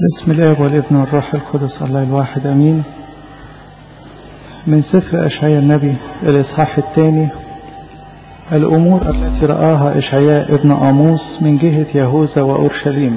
بسم الله والابن والروح القدس الله الواحد امين من سفر اشعياء النبي الاصحاح الثاني الامور التي راها اشعياء ابن اموس من جهه يهوذا واورشليم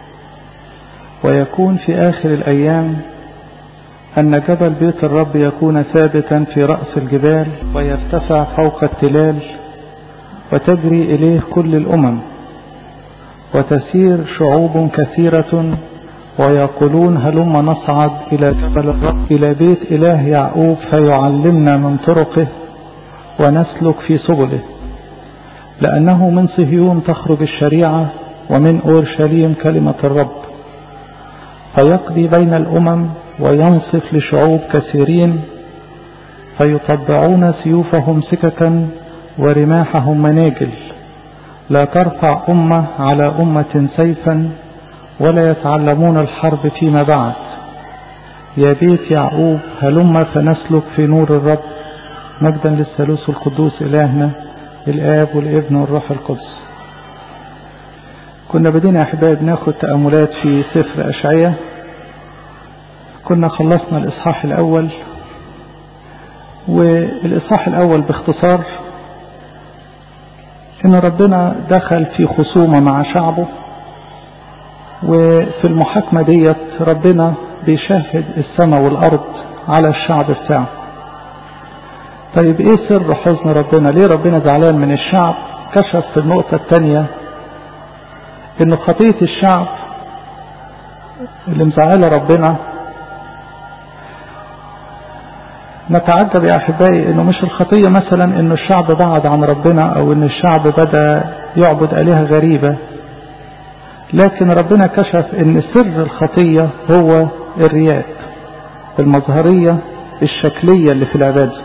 ويكون في اخر الايام ان جبل بيت الرب يكون ثابتا في راس الجبال ويرتفع فوق التلال وتجري اليه كل الامم وتسير شعوب كثيره ويقولون هلم نصعد إلى جبل الرب إلى بيت إله يعقوب فيعلمنا من طرقه ونسلك في سبله لأنه من صهيون تخرج الشريعة ومن أورشليم كلمة الرب فيقضي بين الأمم وينصف لشعوب كثيرين فيطبعون سيوفهم سككا ورماحهم مناجل لا ترفع أمة على أمة سيفا ولا يتعلمون الحرب فيما بعد يا بيت يعقوب هلم فنسلك في نور الرب مجدا للثالوث القدوس إلهنا الآب والابن والروح القدس كنا بدينا يا أحبائي بناخد تأملات في سفر أشعية كنا خلصنا الإصحاح الأول والإصحاح الأول باختصار إن ربنا دخل في خصومة مع شعبه وفي المحاكمة ديت ربنا بيشهد السماء والأرض على الشعب بتاعه طيب ايه سر حزن ربنا ليه ربنا زعلان من الشعب كشف في النقطة الثانية ان خطية الشعب اللي مزعله ربنا نتعجب يا احبائي انه مش الخطية مثلا انه الشعب بعد عن ربنا او ان الشعب بدأ يعبد آلهة غريبة لكن ربنا كشف ان سر الخطية هو الرياء المظهرية الشكلية اللي في العبادة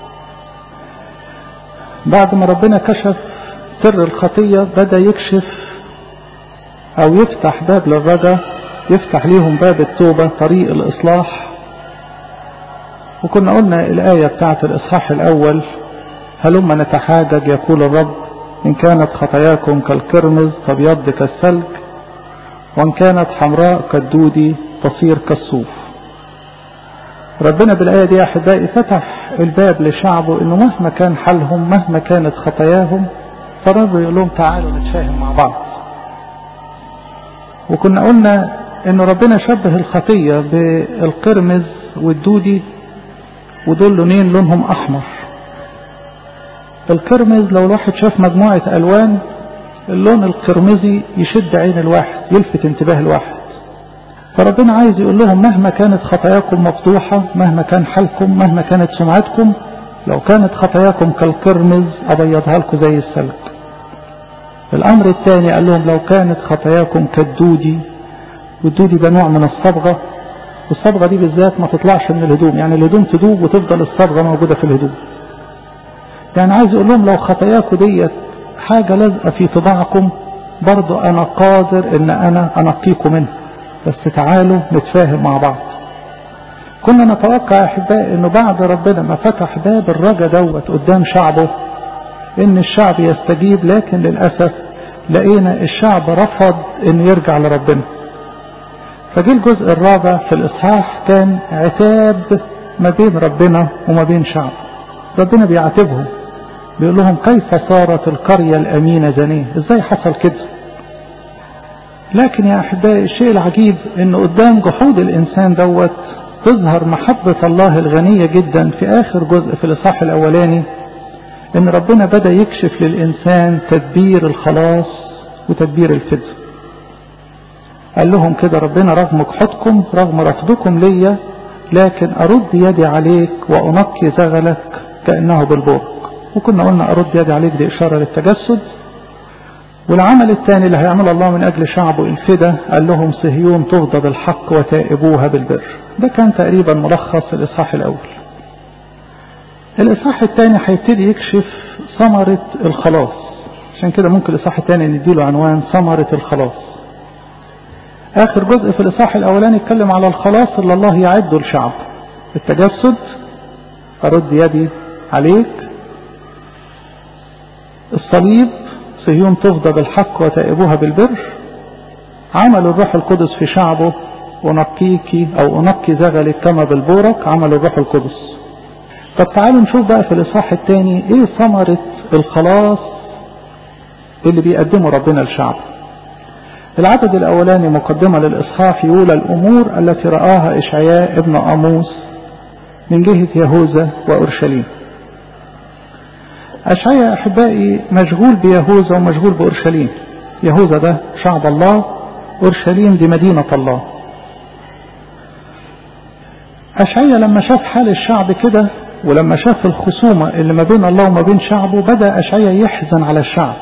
بعد ما ربنا كشف سر الخطية بدأ يكشف او يفتح باب للرجاء يفتح ليهم باب التوبة طريق الاصلاح وكنا قلنا الآية بتاعت الإصحاح الأول هلما نتحاجج يقول الرب إن كانت خطاياكم كالكرمز فبيض كالثلج وإن كانت حمراء كالدودي تصير كالصوف ربنا بالآية دي يا أحبائي فتح الباب لشعبه إنه مهما كان حالهم مهما كانت خطاياهم فرب يقول لهم تعالوا نتفاهم مع بعض وكنا قلنا إن ربنا شبه الخطية بالقرمز والدودي ودول لونين لونهم أحمر القرمز لو الواحد شاف مجموعة ألوان اللون القرمزي يشد عين الواحد يلفت انتباه الواحد فربنا عايز يقول لهم مهما كانت خطاياكم مفضوحة مهما كان حالكم مهما كانت سمعتكم لو كانت خطاياكم كالقرمز أبيضها لكم زي السلك الأمر الثاني قال لهم لو كانت خطاياكم كالدودي والدودي ده نوع من الصبغة والصبغة دي بالذات ما تطلعش من الهدوم يعني الهدوم تدوب وتفضل الصبغة موجودة في الهدوم يعني عايز يقول لهم لو خطاياكم ديت حاجة لازقة في طباعكم برضو أنا قادر إن أنا أنقيكم منها بس تعالوا نتفاهم مع بعض كنا نتوقع يا أحبائي إنه بعد ربنا ما فتح باب الرجا دوت قدام شعبه إن الشعب يستجيب لكن للأسف لقينا الشعب رفض إنه يرجع لربنا فجي الجزء الرابع في الإصحاح كان عتاب ما بين ربنا وما بين شعب ربنا بيعاتبهم بيقول لهم كيف صارت القرية الأمينة زنيه ازاي حصل كده لكن يا أحبائي الشيء العجيب ان قدام جحود الإنسان دوت تظهر محبة الله الغنية جدا في آخر جزء في الإصحاح الأولاني ان ربنا بدأ يكشف للإنسان تدبير الخلاص وتدبير الفدء قال لهم كده ربنا رغم جحودكم رغم رفضكم ليا لكن أرد يدي عليك وأنقي زغلك كأنه بالبرق وكنا قلنا أرد يدي عليك دي إشارة للتجسد والعمل الثاني اللي هيعمل الله من أجل شعبه الفدا قال لهم صهيون تفضى بالحق وتائبوها بالبر ده كان تقريبا ملخص الإصحاح الأول الإصحاح الثاني هيبتدي يكشف ثمرة الخلاص عشان كده ممكن الإصحاح الثاني نديله عنوان ثمرة الخلاص آخر جزء في الإصحاح الأولاني يتكلم على الخلاص اللي الله يعده لشعبه التجسد أرد يدي عليك الصليب صهيون تفضى بالحق وتائبوها بالبر عمل الروح القدس في شعبه أنقيك أو أنقي زغلك كما بالبورك عمل الروح القدس طب تعالوا نشوف بقى في الإصحاح الثاني إيه ثمرة الخلاص اللي بيقدمه ربنا لشعبه العدد الأولاني مقدمة للإصحاح يقول الأمور التي رآها إشعياء ابن أموس من جهة يهوذا وأورشليم أشعياء أحبائي مشغول بيهوذا ومشغول بأورشليم يهوذا ده شعب الله أورشليم دي مدينة الله أشعياء لما شاف حال الشعب كده ولما شاف الخصومة اللي ما بين الله وما بين شعبه بدأ أشعياء يحزن على الشعب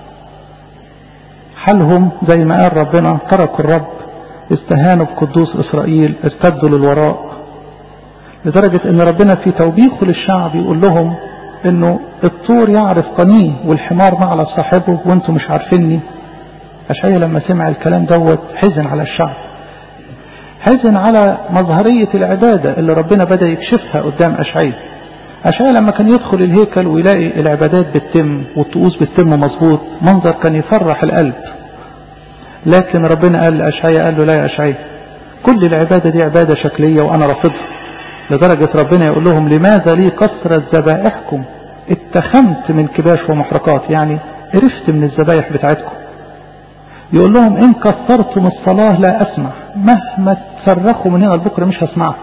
حالهم زي ما قال ربنا تركوا الرب استهانوا بقدوس إسرائيل ارتدوا للوراء لدرجة ان ربنا في توبيخه للشعب يقول لهم انه الطور يعرف قنيه والحمار معلى صاحبه وانتم مش عارفيني أشعيا لما سمع الكلام دوت حزن على الشعب حزن على مظهرية العبادة اللي ربنا بدأ يكشفها قدام أشعيا أشعيا لما كان يدخل الهيكل ويلاقي العبادات بتتم والطقوس بتتم مظبوط منظر كان يفرح القلب لكن ربنا قال لأشعيا قال له لا يا أشعيا كل العبادة دي عبادة شكلية وأنا رافضها لدرجة ربنا يقول لهم لماذا لي كثرة ذبائحكم اتخمت من كباش ومحرقات يعني قرفت من الذبايح بتاعتكم يقول لهم إن كثرتم الصلاة لا أسمع مهما تصرخوا من هنا لبكرة مش هسمعكم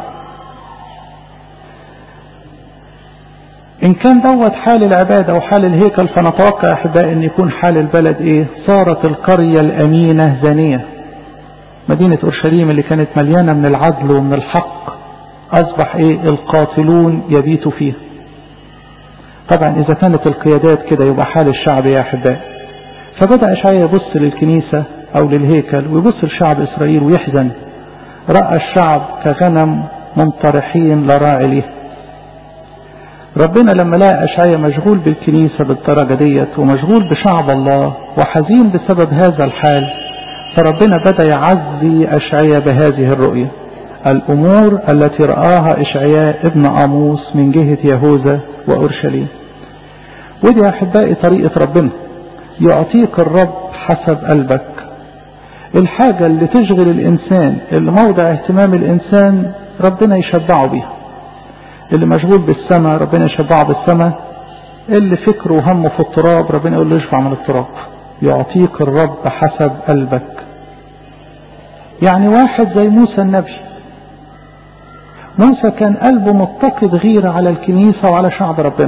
إن كان دوت حال العبادة وحال الهيكل فنتوقع أحبائي أن يكون حال البلد إيه صارت القرية الأمينة زانية مدينة أورشليم اللي كانت مليانة من العدل ومن الحق أصبح إيه القاتلون يبيتوا فيها طبعا إذا كانت القيادات كده يبقى حال الشعب يا أحبائي فبدأ أشعيا يبص للكنيسة أو للهيكل ويبص لشعب إسرائيل ويحزن رأى الشعب كغنم منطرحين لراعي ليه ربنا لما لقى أشعيا مشغول بالكنيسة بالدرجة ديت ومشغول بشعب الله وحزين بسبب هذا الحال فربنا بدأ يعزي أشعيا بهذه الرؤية الأمور التي رآها إشعياء ابن أموس من جهة يهوذا وأورشليم ودي يا أحبائي طريقة ربنا يعطيك الرب حسب قلبك الحاجة اللي تشغل الإنسان اللي موضع اهتمام الإنسان ربنا يشبعه بيها اللي مشغول بالسماء ربنا يشبعه بالسماء اللي فكره وهمه في التراب ربنا يقول له اشفع من التراب يعطيك الرب حسب قلبك يعني واحد زي موسى النبي موسى كان قلبه متقد غيرة على الكنيسة وعلى شعب ربنا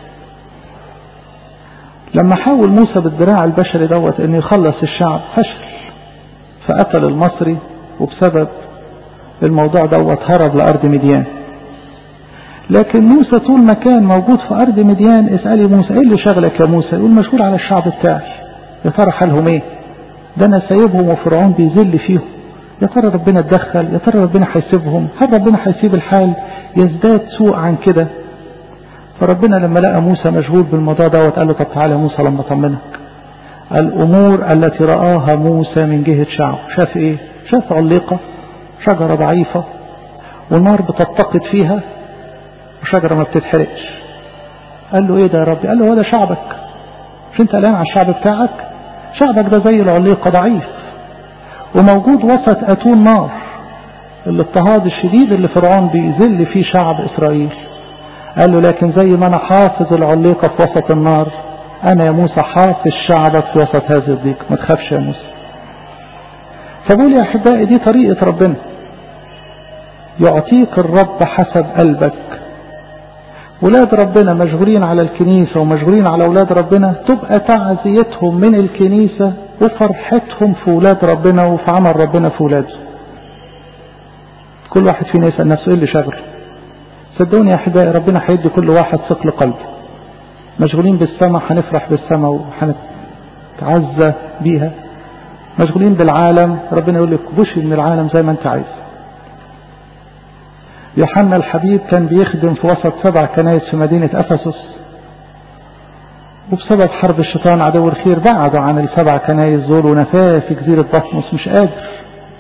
لما حاول موسى بالدراع البشري دوت ان يخلص الشعب فشل فقتل المصري وبسبب الموضوع دوت هرب لأرض مديان لكن موسى طول ما كان موجود في أرض مديان اسألي موسى ايه اللي شغلك يا موسى يقول مشغول على الشعب بتاعي يا ترى حالهم ايه ده انا سايبهم وفرعون بيذل فيهم يا ترى ربنا اتدخل يا ترى ربنا هيسيبهم هل ربنا هيسيب الحال يزداد سوء عن كده فربنا لما لقى موسى مشغول بالموضوع دوت قال له طب تعالى يا موسى لما اطمنك الامور التي رآها موسى من جهة شعب شاف ايه شاف علقة شجرة ضعيفة والنار بتتقد فيها وشجرة ما بتتحرقش قال له ايه ده يا ربي قال له هو ده شعبك مش انت قلقان على الشعب بتاعك شعبك ده زي العليقة ضعيف وموجود وسط اتون نار الاضطهاد الشديد اللي فرعون بيذل فيه شعب اسرائيل قال له لكن زي ما انا حافظ العليقة في وسط النار انا يا موسى حافظ شعبك في وسط هذه الضيق ما تخافش يا موسى فبقول يا احبائي دي طريقة ربنا يعطيك الرب حسب قلبك ولاد ربنا مشغولين على الكنيسة ومشغولين على ولاد ربنا تبقى تعزيتهم من الكنيسة وفرحتهم في ولاد ربنا وفي عمل ربنا في ولاده كل واحد فينا يسأل نفسه ايه اللي شغله صدقوني يا احبائي ربنا هيدي كل واحد ثقل قلبه مشغولين بالسماء هنفرح بالسماء وهنتعزى بيها مشغولين بالعالم ربنا يقول لك بشي من العالم زي ما انت عايز يوحنا الحبيب كان بيخدم في وسط سبع كنائس في مدينة أفسس وبسبب حرب الشيطان عدو الخير بعدوا عن السبع كنائس دول ونفاه في جزيرة بطمس مش قادر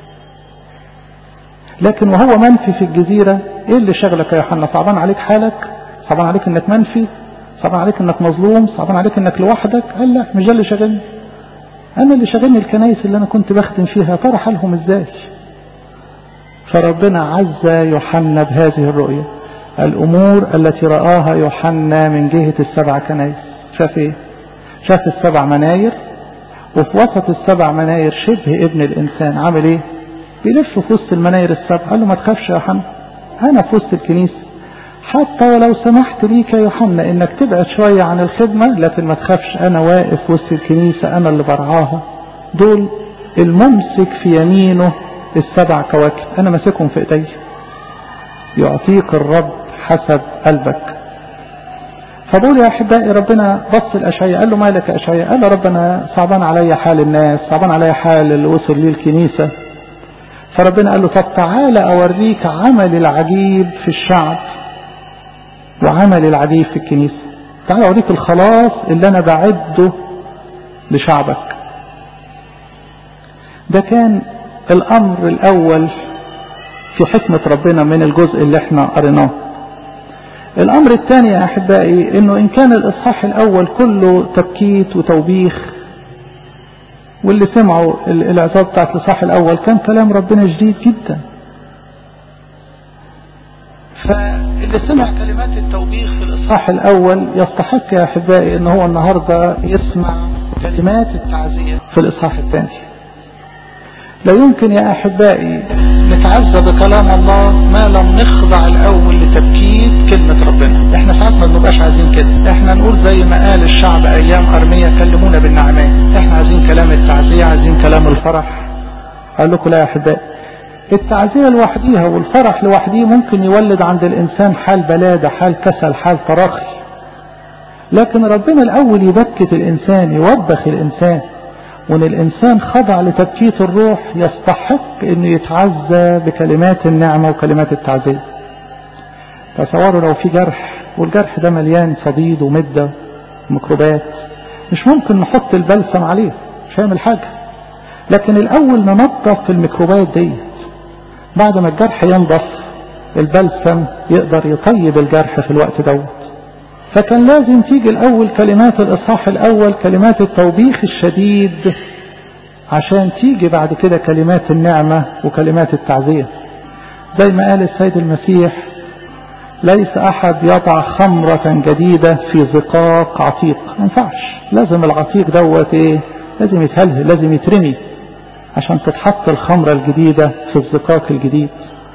لكن وهو منفي في الجزيرة ايه اللي شغلك يا يوحنا صعبان عليك حالك صعبان عليك انك منفي صعبان عليك انك مظلوم صعبان عليك انك لوحدك قال لا مش ده اللي شاغلني انا اللي شاغلني الكنائس اللي انا كنت بخدم فيها ترى حالهم ازاي فربنا عز يوحنا بهذه الرؤية الأمور التي رآها يوحنا من جهة السبع كنايس شاف ايه شاف السبع مناير وفي وسط السبع مناير شبه ابن الإنسان عامل ايه بيلف في وسط المناير السبع قال له ما تخافش يا يوحنا أنا في وسط الكنيسة حتى ولو سمحت ليك يا يوحنا انك تبعد شوية عن الخدمة لكن ما تخافش انا واقف وسط الكنيسة انا اللي برعاها دول الممسك في يمينه السبع كواكب انا ماسكهم في ايدي يعطيك الرب حسب قلبك فبقول يا احبائي ربنا بص الاشعياء قال له مالك يا اشعياء قال له ربنا صعبان عليا حال الناس صعبان عليا حال اللي وصل ليه الكنيسة فربنا قال له طب تعالى اوريك عمل العجيب في الشعب وعمل العجيب في الكنيسة تعالى اوريك الخلاص اللي انا بعده لشعبك ده كان الامر الاول في حكمة ربنا من الجزء اللي احنا قريناه الامر الثاني يا احبائي انه ان كان الاصحاح الاول كله تبكيت وتوبيخ واللي سمعوا العظات بتاعت الاصحاح الاول كان كلام ربنا جديد جدا فاللي سمع كلمات التوبيخ في الاصحاح الاول يستحق يا احبائي ان هو النهارده يسمع كلمات التعزيه في الاصحاح الثاني لا يمكن يا احبائي نتعزى بكلام الله ما لم نخضع الاول لتبكيت كلمة ربنا احنا ساعات ما بنبقاش عايزين كده احنا نقول زي ما قال الشعب ايام ارمية كلمونا بالنعمات احنا عايزين كلام التعزية عايزين كلام الفرح قال لكم لا يا احبائي التعزية لوحديها والفرح لوحديه ممكن يولد عند الانسان حال بلادة حال كسل حال تراخي لكن ربنا الاول يبكت الانسان يوبخ الانسان وان الانسان خضع لتبكيت الروح يستحق انه يتعزى بكلمات النعمة وكلمات التعزية تصوروا لو في جرح والجرح ده مليان صديد ومدة وميكروبات مش ممكن نحط البلسم عليه مش هيعمل حاجة لكن الاول ننظف الميكروبات ديت بعد ما الجرح ينضف البلسم يقدر يطيب الجرح في الوقت دوت فكان لازم تيجي الأول كلمات الإصحاح الأول كلمات التوبيخ الشديد عشان تيجي بعد كده كلمات النعمة وكلمات التعزية زي ما قال السيد المسيح ليس أحد يضع خمرة جديدة في زقاق عتيق ما ينفعش لازم العتيق دوت ايه لازم يتهلهل لازم يترمي عشان تتحط الخمرة الجديدة في الزقاق الجديد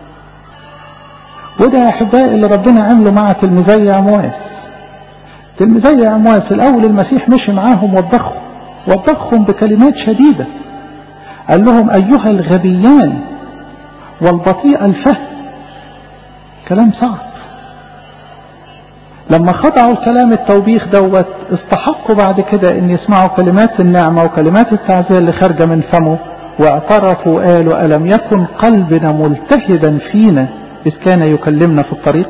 وده يا أحبائي اللي ربنا عمله مع تلميذي عمواس تلميذي عمواس الأول المسيح مشي معاهم وبخهم وبخهم بكلمات شديدة قال لهم أيها الغبيان والبطيء الفهم كلام صعب لما خضعوا كلام التوبيخ دوت استحقوا بعد كده ان يسمعوا كلمات النعمة وكلمات التعزية اللي خارجة من فمه واعترفوا وقالوا ألم يكن قلبنا ملتهبا فينا إذ كان يكلمنا في الطريق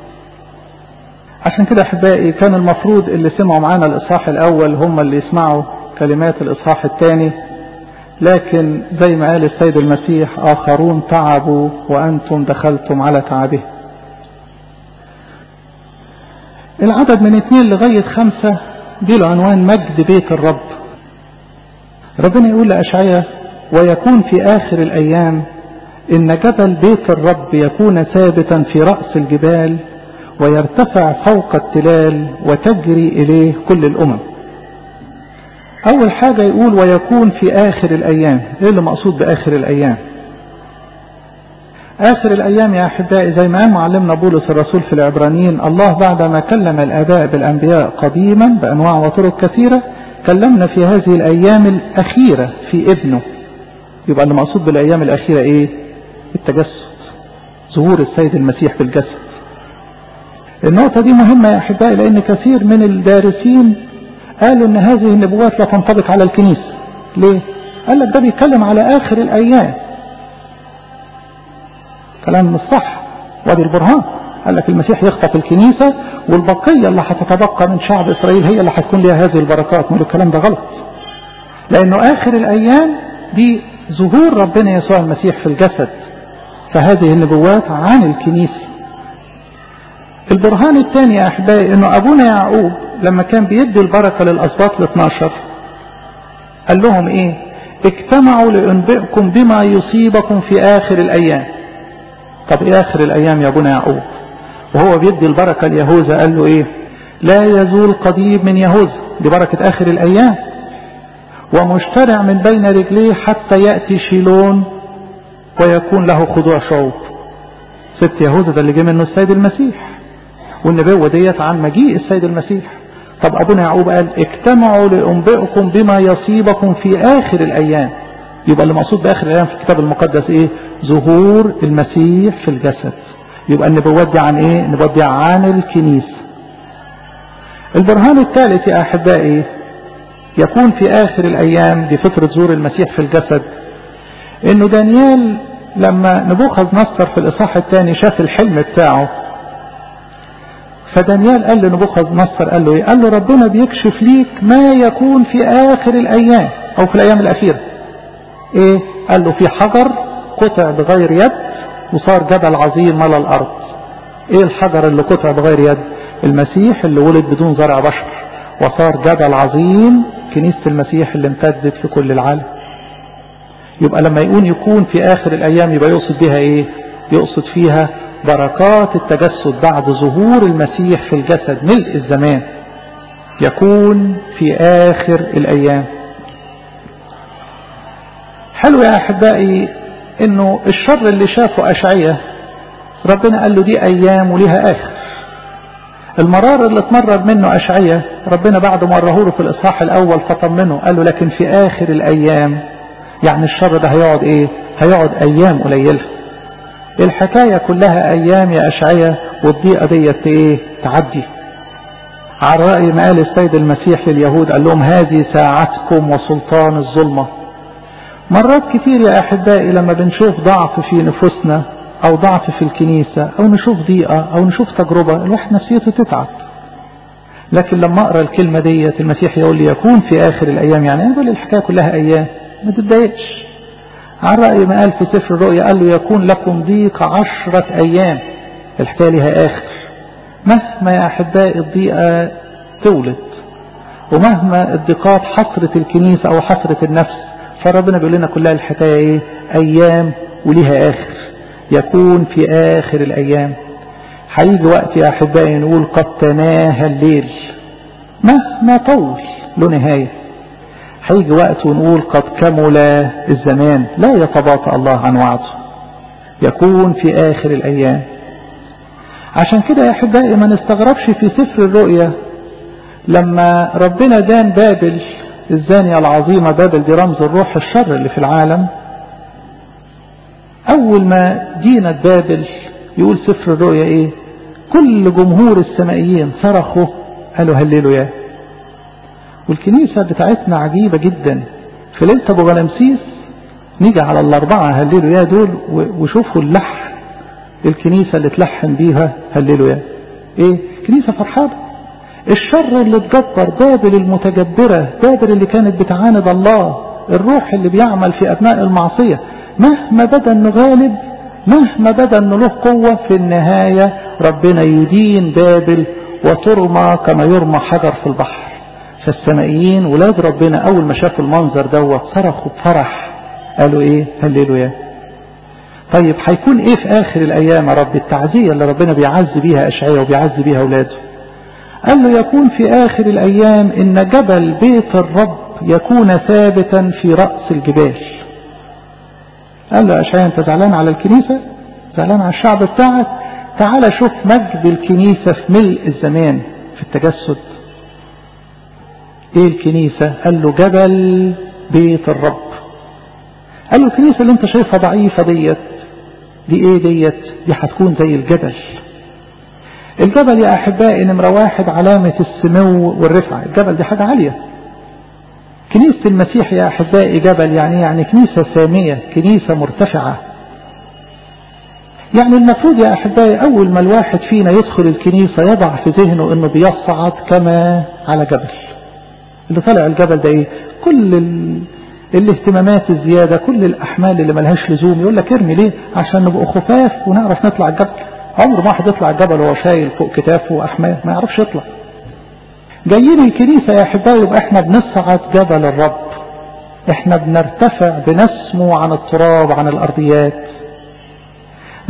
عشان كده أحبائي كان المفروض اللي سمعوا معانا الإصحاح الأول هم اللي يسمعوا كلمات الإصحاح الثاني لكن زي ما قال السيد المسيح آخرون تعبوا وأنتم دخلتم على تعبه العدد من اثنين لغاية خمسة دي له عنوان مجد بيت الرب ربنا يقول لأشعية ويكون في آخر الأيام إن جبل بيت الرب يكون ثابتا في رأس الجبال ويرتفع فوق التلال وتجري إليه كل الأمم أول حاجة يقول ويكون في آخر الأيام إيه اللي مقصود بآخر الأيام آخر الأيام يا أحبائي زي ما قال معلمنا بولس الرسول في العبرانيين الله بعدما كلم الآباء بالأنبياء قديما بأنواع وطرق كثيرة كلمنا في هذه الأيام الأخيرة في ابنه يبقى اللي مقصود بالأيام الأخيرة إيه التجسد ظهور السيد المسيح في الجسد النقطة دي مهمة يا أحبائي لأن كثير من الدارسين قالوا أن هذه النبوات لا تنطبق على الكنيسة ليه؟ قال لك ده بيتكلم على آخر الأيام كلام مش صح وادي البرهان قال لك المسيح يخطف الكنيسة والبقية اللي هتتبقى من شعب إسرائيل هي اللي هتكون لها هذه البركات من الكلام ده غلط لأنه آخر الأيام دي ظهور ربنا يسوع المسيح في الجسد فهذه النبوات عن الكنيسة البرهان الثاني يا أحبائي أنه أبونا يعقوب لما كان بيدي البركة للأسباط ال 12 قال لهم إيه اجتمعوا لأنبئكم بما يصيبكم في آخر الأيام طب ايه اخر الايام يا ابونا يعقوب وهو بيدي البركة ليهوذا قال له ايه لا يزول قضيب من يهوذا دي بركة اخر الايام ومشترع من بين رجليه حتى يأتي شيلون ويكون له خضوع شعوب ست يهوذا ده اللي جه منه السيد المسيح والنبوة ديت عن مجيء السيد المسيح طب أبونا يعقوب قال اجتمعوا لأنبئكم بما يصيبكم في آخر الأيام يبقى اللي مقصود بآخر الأيام في الكتاب المقدس إيه ظهور المسيح في الجسد يبقى النبوات دي عن إيه النبوات دي عن الكنيسة البرهان الثالث يا أحبائي يكون في آخر الأيام دي فترة ظهور المسيح في الجسد إنه دانيال لما نبوخذ نصر في الإصحاح الثاني شاف الحلم بتاعه فدانيال قال لنبوخذ نصر قال له ايه قال له ربنا بيكشف ليك ما يكون في اخر الايام او في الايام الاخيرة ايه قال له في حجر قطع بغير يد وصار جبل عظيم ملا الارض ايه الحجر اللي قطع بغير يد المسيح اللي ولد بدون زرع بشر وصار جبل عظيم كنيسة المسيح اللي امتدت في كل العالم يبقى لما يقول يكون في اخر الايام يبقى يقصد بها ايه يقصد فيها بركات التجسد بعد ظهور المسيح في الجسد ملء الزمان يكون في آخر الأيام حلو يا أحبائي إنه الشر اللي شافه أشعية ربنا قال له دي أيام وليها آخر المرار اللي اتمرر منه أشعية ربنا بعد ما له في الإصحاح الأول فطمنه قال له لكن في آخر الأيام يعني الشر ده هيقعد إيه هيقعد أيام قليلة الحكاية كلها أيام يا أشعية والضيقة ديت إيه تعدي على رأي ما قال السيد المسيح لليهود قال لهم هذه ساعتكم وسلطان الظلمة مرات كتير يا أحبائي لما بنشوف ضعف في نفوسنا أو ضعف في الكنيسة أو نشوف ضيقة أو نشوف تجربة الواحد نفسيته تتعب لكن لما أقرأ الكلمة ديت المسيح يقول لي يكون في آخر الأيام يعني يقول الحكاية كلها أيام ما تتضايقش عن رأي ما قال في سفر الرؤيا قال له يكون لكم ضيق عشرة أيام الحكاية لها آخر مهما يا أحبائي الضيقة تولد ومهما الضيقات حصرت الكنيسة أو حصرت النفس فربنا بيقول لنا كلها الحكاية إيه أيام وليها آخر يكون في آخر الأيام هيجي وقت يا أحبائي نقول قد تناهى الليل مهما طول له نهاية هيجي وقت ونقول قد كمل الزمان لا يتباطأ الله عن وعده يكون في آخر الأيام عشان كده يا أحبائي ما نستغربش في سفر الرؤيا لما ربنا دان بابل الزانية العظيمة بابل دي رمز الروح الشر اللي في العالم أول ما دينت بابل يقول سفر الرؤيا إيه كل جمهور السمائيين صرخوا قالوا هللوا يا والكنيسة بتاعتنا عجيبة جدا في ليلة أبو غلمسيس نيجي على الأربعة هللوا يا دول وشوفوا اللحن الكنيسة اللي تلحن بيها هللوا يا ايه كنيسة فرحانة الشر اللي اتجبر بابل المتجبرة بابل اللي كانت بتعاند الله الروح اللي بيعمل في أبناء المعصية مهما بدا انه غالب مهما بدا انه له قوة في النهاية ربنا يدين بابل وترمى كما يرمى حجر في البحر فالسمائيين ولاد ربنا اول ما شافوا المنظر دوت صرخوا بفرح قالوا ايه هللوا يا طيب هيكون ايه في اخر الايام يا رب التعزية اللي ربنا بيعز بيها اشعياء وبيعز بيها اولاده قال له يكون في اخر الايام ان جبل بيت الرب يكون ثابتا في رأس الجبال قال له اشعياء انت زعلان على الكنيسة زعلان على الشعب بتاعك تعال شوف مجد الكنيسة في ملء الزمان في التجسد ايه الكنيسة قال له جبل بيت الرب قال له الكنيسة اللي انت شايفها ضعيفة ديت دي ايه ديت دي هتكون زي الجبل الجبل يا احبائي نمرة واحد علامة السمو والرفعة الجبل دي حاجة عالية كنيسة المسيح يا احبائي جبل يعني يعني كنيسة سامية كنيسة مرتفعة يعني المفروض يا احبائي اول ما الواحد فينا يدخل الكنيسة يضع في ذهنه انه بيصعد كما على جبل اللي طلع الجبل ده ايه كل ال... الاهتمامات الزيادة كل الأحمال اللي ملهاش لزوم يقول لك ارمي ليه عشان نبقى خفاف ونعرف نطلع الجبل عمر ما واحد يطلع الجبل وهو شايل فوق كتافه أحمال ما يعرفش يطلع جايين الكنيسة يا أحبائي يبقى احنا بنصعد جبل الرب احنا بنرتفع بنسمو عن التراب عن الأرضيات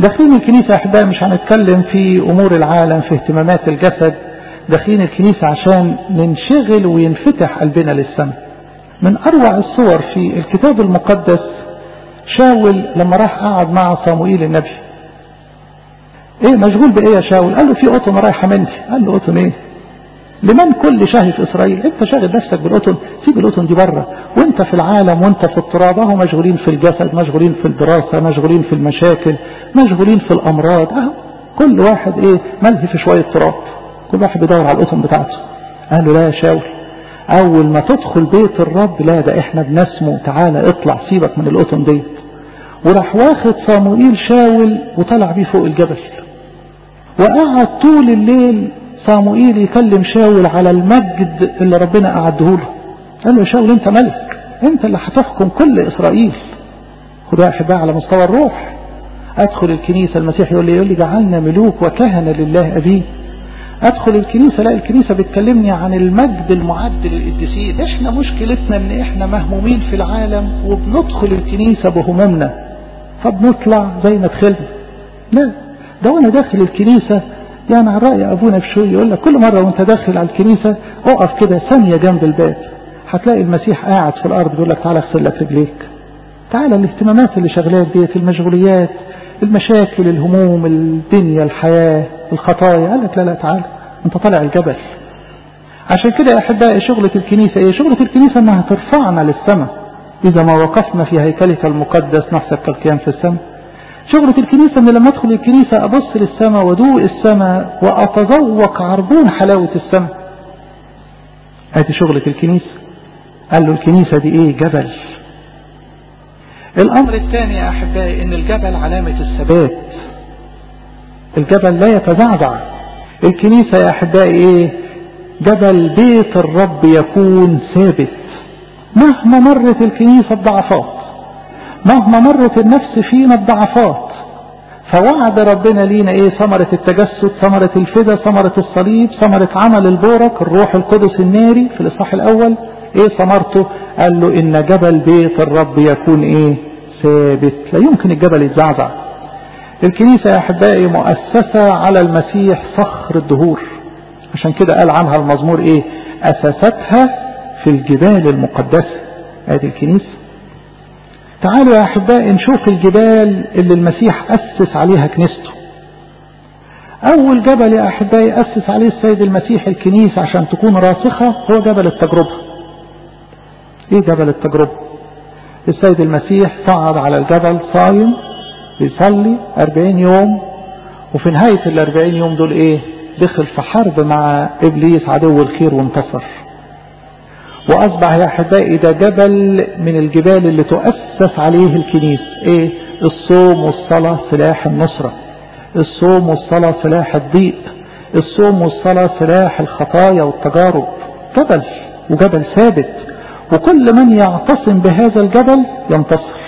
داخلين الكنيسة أحبائي مش هنتكلم في أمور العالم في اهتمامات الجسد داخلين الكنيسة عشان ننشغل وينفتح قلبنا للسماء من أروع الصور في الكتاب المقدس شاول لما راح قعد مع صموئيل النبي ايه مشغول بايه يا شاول قال له في قطن رايحه مني قال له قطن ايه لمن كل شهي في اسرائيل انت شاغل نفسك بالقطن سيب القطن دي بره وانت في العالم وانت في التراب اهو مشغولين في الجسد مشغولين في الدراسه مشغولين في المشاكل مشغولين في الامراض اهو كل واحد ايه ملهي في شويه تراب كل واحد بيدور على القطن بتاعته قال له لا يا شاول اول ما تدخل بيت الرب لا ده احنا بنسمو تعالى اطلع سيبك من القطن ديت وراح واخد صاموئيل شاول وطلع بيه فوق الجبل وقعد طول الليل صاموئيل يكلم شاول على المجد اللي ربنا أعده له قال له يا شاول انت ملك انت اللي هتحكم كل اسرائيل خدها احبها على مستوى الروح ادخل الكنيسة المسيح يقول لي يقول لي جعلنا ملوك وكهنة لله ابيه ادخل الكنيسة لا الكنيسة بتكلمني عن المجد المعد للقديسين احنا مشكلتنا ان احنا مهمومين في العالم وبندخل الكنيسة بهمومنا فبنطلع زي ما دخلنا لا ده وانا داخل الكنيسة يعني على رأي ابونا بشوي يقول لك كل مرة وانت داخل على الكنيسة اقف كده ثانية جنب الباب هتلاقي المسيح قاعد في الارض بيقول لك تعالى اغسل لك رجليك تعالى الاهتمامات اللي شغلاك ديت المشغوليات المشاكل الهموم الدنيا الحياة الخطايا قال لك لا لا تعالى انت طالع الجبل عشان كده يا احبائي شغلة الكنيسة ايه شغلة الكنيسة انها ترفعنا للسماء اذا ما وقفنا في هيكلك المقدس نحسب كالقيام في السماء شغلة الكنيسة ان لما ادخل الكنيسة ابص للسماء ودوق السماء واتذوق عربون حلاوة السماء ادي شغلة الكنيسة قال له الكنيسة دي ايه جبل الامر الثاني يا احبائي ان الجبل علامة الثبات الجبل لا يتزعزع الكنيسة يا احبائي ايه جبل بيت الرب يكون ثابت مهما مرت الكنيسة بضعفات مهما مرت النفس فينا بضعفات فوعد ربنا لينا ايه ثمرة التجسد ثمرة الفدا ثمرة الصليب ثمرة عمل البورك الروح القدس الناري في الاصحاح الاول ايه ثمرته قال له ان جبل بيت الرب يكون ايه ثابت لا يمكن الجبل يتزعزع الكنيسة يا احبائي مؤسسة على المسيح صخر الدهور عشان كده قال عنها المزمور ايه اسستها في الجبال المقدسة ادي الكنيسة تعالوا يا احبائي نشوف الجبال اللي المسيح اسس عليها كنيسته اول جبل يا احبائي اسس عليه السيد المسيح الكنيسة عشان تكون راسخة هو جبل التجربة ايه جبل التجربة السيد المسيح صعد على الجبل صايم بيصلي أربعين يوم وفي نهاية الأربعين يوم دول ايه دخل في حرب مع إبليس عدو الخير وانتصر وأصبح يا أحبائي ده جبل من الجبال اللي تؤسس عليه الكنيسة إيه الصوم والصلاة سلاح النصرة الصوم والصلاة سلاح الضيق الصوم والصلاة سلاح الخطايا والتجارب جبل وجبل ثابت وكل من يعتصم بهذا الجبل ينتصر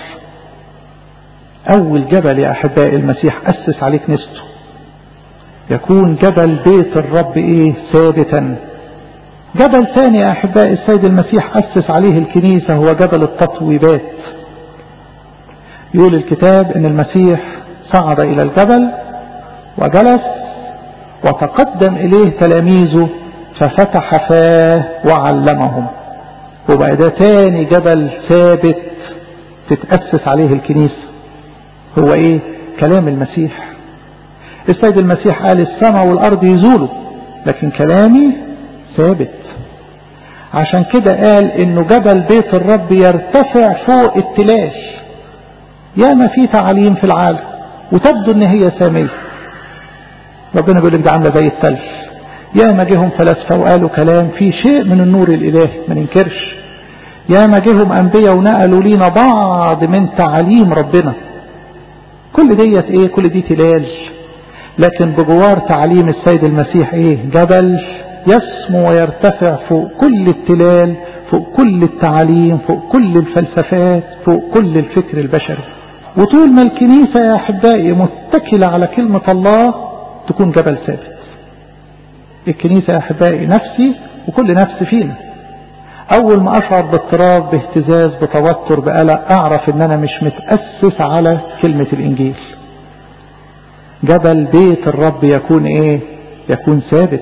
أول جبل يا أحبائي المسيح أسس عليه كنيسته يكون جبل بيت الرب إيه ثابتا جبل ثاني يا أحبائي السيد المسيح أسس عليه الكنيسة هو جبل التطويبات يقول الكتاب أن المسيح صعد إلى الجبل وجلس وتقدم إليه تلاميذه ففتح فاه وعلمهم وبقى ده تاني جبل ثابت تتأسس عليه الكنيسة هو ايه كلام المسيح السيد المسيح قال السماء والأرض يزولوا لكن كلامي ثابت عشان كده قال انه جبل بيت الرب يرتفع فوق التلال ياما في تعاليم في العالم وتبدو ان هي سامية ربنا بيقول لك ده عامله زي التلج ياما جيهم فلاسفه وقالوا كلام فيه شيء من النور الالهي ما ننكرش ياما جيهم انبياء ونقلوا لينا بعض من تعاليم ربنا كل ديت ايه كل دي تلال لكن بجوار تعليم السيد المسيح ايه جبل يسمو ويرتفع فوق كل التلال فوق كل التعاليم فوق كل الفلسفات فوق كل الفكر البشري وطول ما الكنيسة يا أحبائي متكلة على كلمة الله تكون جبل ثابت الكنيسة يا أحبائي نفسي وكل نفس فينا أول ما أشعر باضطراب باهتزاز بتوتر بقلق أعرف إن أنا مش متأسس على كلمة الإنجيل جبل بيت الرب يكون ايه يكون ثابت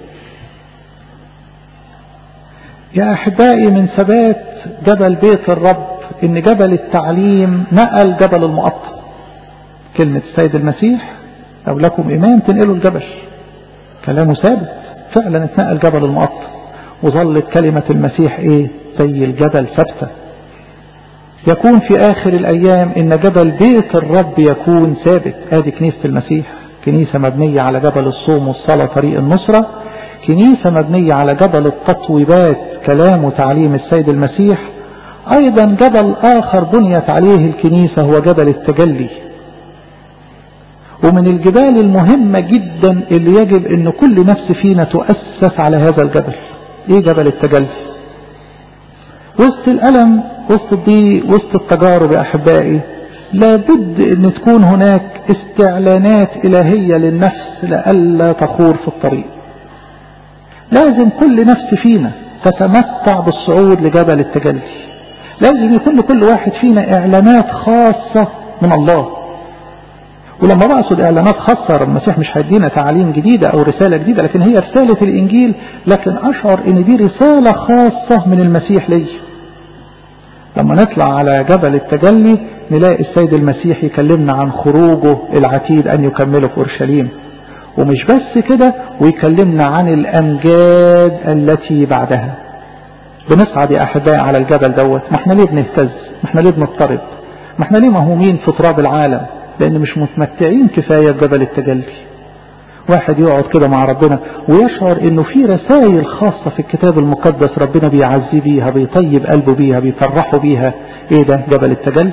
يا احبائي من ثبات جبل بيت الرب ان جبل التعليم نقل جبل المقطم كلمة السيد المسيح لو لكم ايمان تنقلوا الجبل كلامه ثابت فعلا اتنقل جبل المقطم وظلت كلمة المسيح ايه زي الجبل ثابتة يكون في آخر الأيام إن جبل بيت الرب يكون ثابت آدي كنيسة المسيح كنيسة مبنية على جبل الصوم والصلاة طريق النصرة كنيسة مبنية على جبل التطويبات كلام وتعليم السيد المسيح أيضا جبل آخر بنيت عليه الكنيسة هو جبل التجلي ومن الجبال المهمة جدا اللي يجب أن كل نفس فينا تؤسس على هذا الجبل إيه جبل التجلي وسط الألم وسط الضيق وسط التجارب يا أحبائي لابد أن تكون هناك استعلانات إلهية للنفس لألا تخور في الطريق لازم كل نفس فينا تتمتع بالصعود لجبل التجلي لازم يكون لكل واحد فينا إعلانات خاصة من الله ولما بقصد إعلانات خاصة المسيح مش هيدينا تعاليم جديدة أو رسالة جديدة لكن هي رسالة الإنجيل لكن أشعر إن دي رسالة خاصة من المسيح لي لما نطلع على جبل التجلي نلاقي السيد المسيح يكلمنا عن خروجه العتيد أن يكمله في أورشليم ومش بس كده ويكلمنا عن الأمجاد التي بعدها بنصعد يا أحبائي على الجبل دوت ما احنا ليه بنهتز ما احنا ليه بنضطرب ما احنا ليه مهمومين في تراب العالم لأن مش متمتعين كفاية بجبل التجلي واحد يقعد كده مع ربنا ويشعر انه في رسائل خاصة في الكتاب المقدس ربنا بيعزي بيها بيطيب قلبه بيها بيفرحه بيها ايه ده جبل التجلي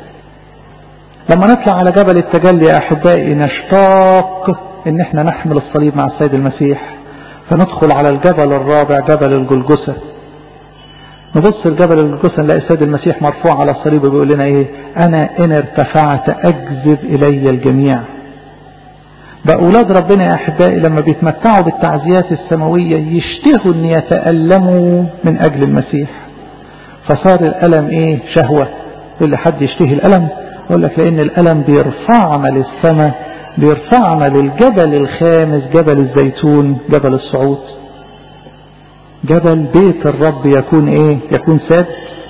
لما نطلع على جبل التجلي يا احبائي نشتاق ان احنا نحمل الصليب مع السيد المسيح فندخل على الجبل الرابع جبل الجلجسة نبص الجبل الجلجسة نلاقي السيد المسيح مرفوع على الصليب وبيقول لنا ايه انا ان ارتفعت اجذب الي الجميع بقى أولاد ربنا يا أحبائي لما بيتمتعوا بالتعزيات السماوية يشتهوا أن يتألموا من أجل المسيح فصار الألم إيه شهوة اللي حد يشتهي الألم أقول لك لأن الألم بيرفعنا للسماء بيرفعنا للجبل الخامس جبل الزيتون جبل الصعود جبل بيت الرب يكون إيه يكون ثابت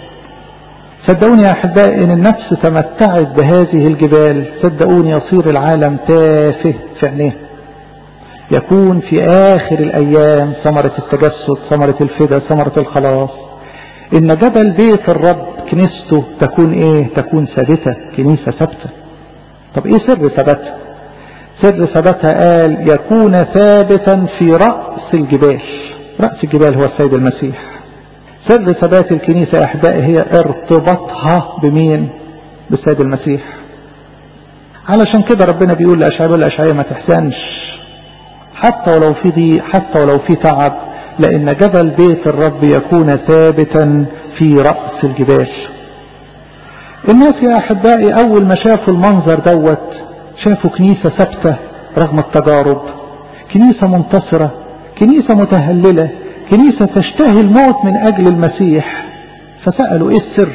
صدقوني يا أحبائي إن النفس تمتعت بهذه الجبال صدقوني يصير العالم تافه في عينيه يكون في آخر الأيام ثمرة التجسد ثمرة الفدا ثمرة الخلاص إن جبل بيت الرب كنيسته تكون إيه تكون ثابتة كنيسة ثابتة طب إيه سر ثباتها سر ثباتها قال يكون ثابتا في رأس الجبال رأس الجبال هو السيد المسيح سر ثبات الكنيسة يا أحبائي هي ارتباطها بمين بالسيد المسيح علشان كده ربنا بيقول لأشعياء والأشعياء ما تحزنش حتى ولو في ضيق حتى ولو في تعب لأن جبل بيت الرب يكون ثابتا في رأس الجبال الناس يا أحبائي أول ما شافوا المنظر دوت شافوا كنيسة ثابتة رغم التجارب كنيسة منتصرة كنيسة متهللة كنيسة تشتهي الموت من أجل المسيح فسألوا إيه السر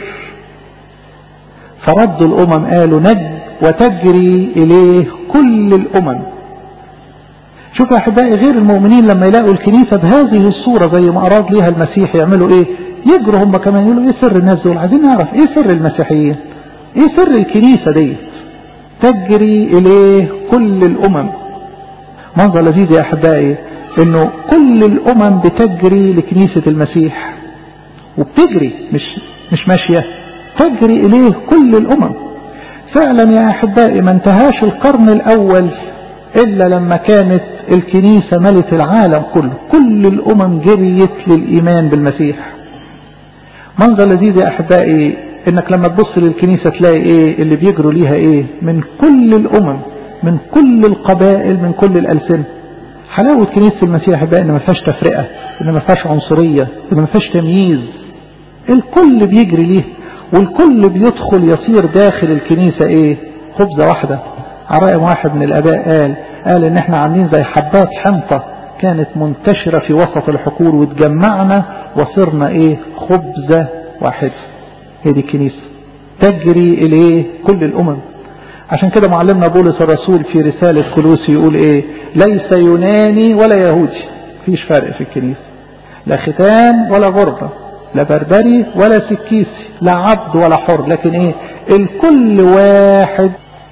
فردوا الأمم قالوا نج وتجري إليه كل الأمم شوفوا يا أحبائي غير المؤمنين لما يلاقوا الكنيسة بهذه الصورة زي ما أراد ليها المسيح يعملوا إيه يجروا هم كمان يقولوا إيه سر الناس دول عايزين نعرف إيه سر المسيحيين إيه سر الكنيسة دي تجري إليه كل الأمم منظر لذيذ يا أحبائي انه كل الامم بتجري لكنيسة المسيح وبتجري مش مش ماشية تجري اليه كل الامم فعلا يا احبائي ما انتهاش القرن الاول الا لما كانت الكنيسة ملت العالم كله كل الامم جريت للايمان بالمسيح منظر لذيذ يا احبائي انك لما تبص للكنيسة تلاقي ايه اللي بيجروا ليها ايه من كل الامم من كل القبائل من كل الالسنه حلاوة كنيسة المسيح بقى ان ما فيهاش تفرقة ان ما فيهاش عنصرية ان ما فيهاش تمييز الكل بيجري ليه والكل بيدخل يصير داخل الكنيسة ايه خبزة واحدة على رأي واحد من الاباء قال قال ان احنا عاملين زي حبات حنطة كانت منتشرة في وسط الحقول وتجمعنا وصرنا ايه خبزة واحدة هي دي الكنيسة تجري اليه كل الامم عشان كده معلمنا بولس الرسول في رسالة كلوسي يقول ايه ليس يوناني ولا يهودي فيش فرق في الكنيسة لا ختان ولا غربة لا بربري ولا سكيسي لا عبد ولا حر لكن ايه الكل واحد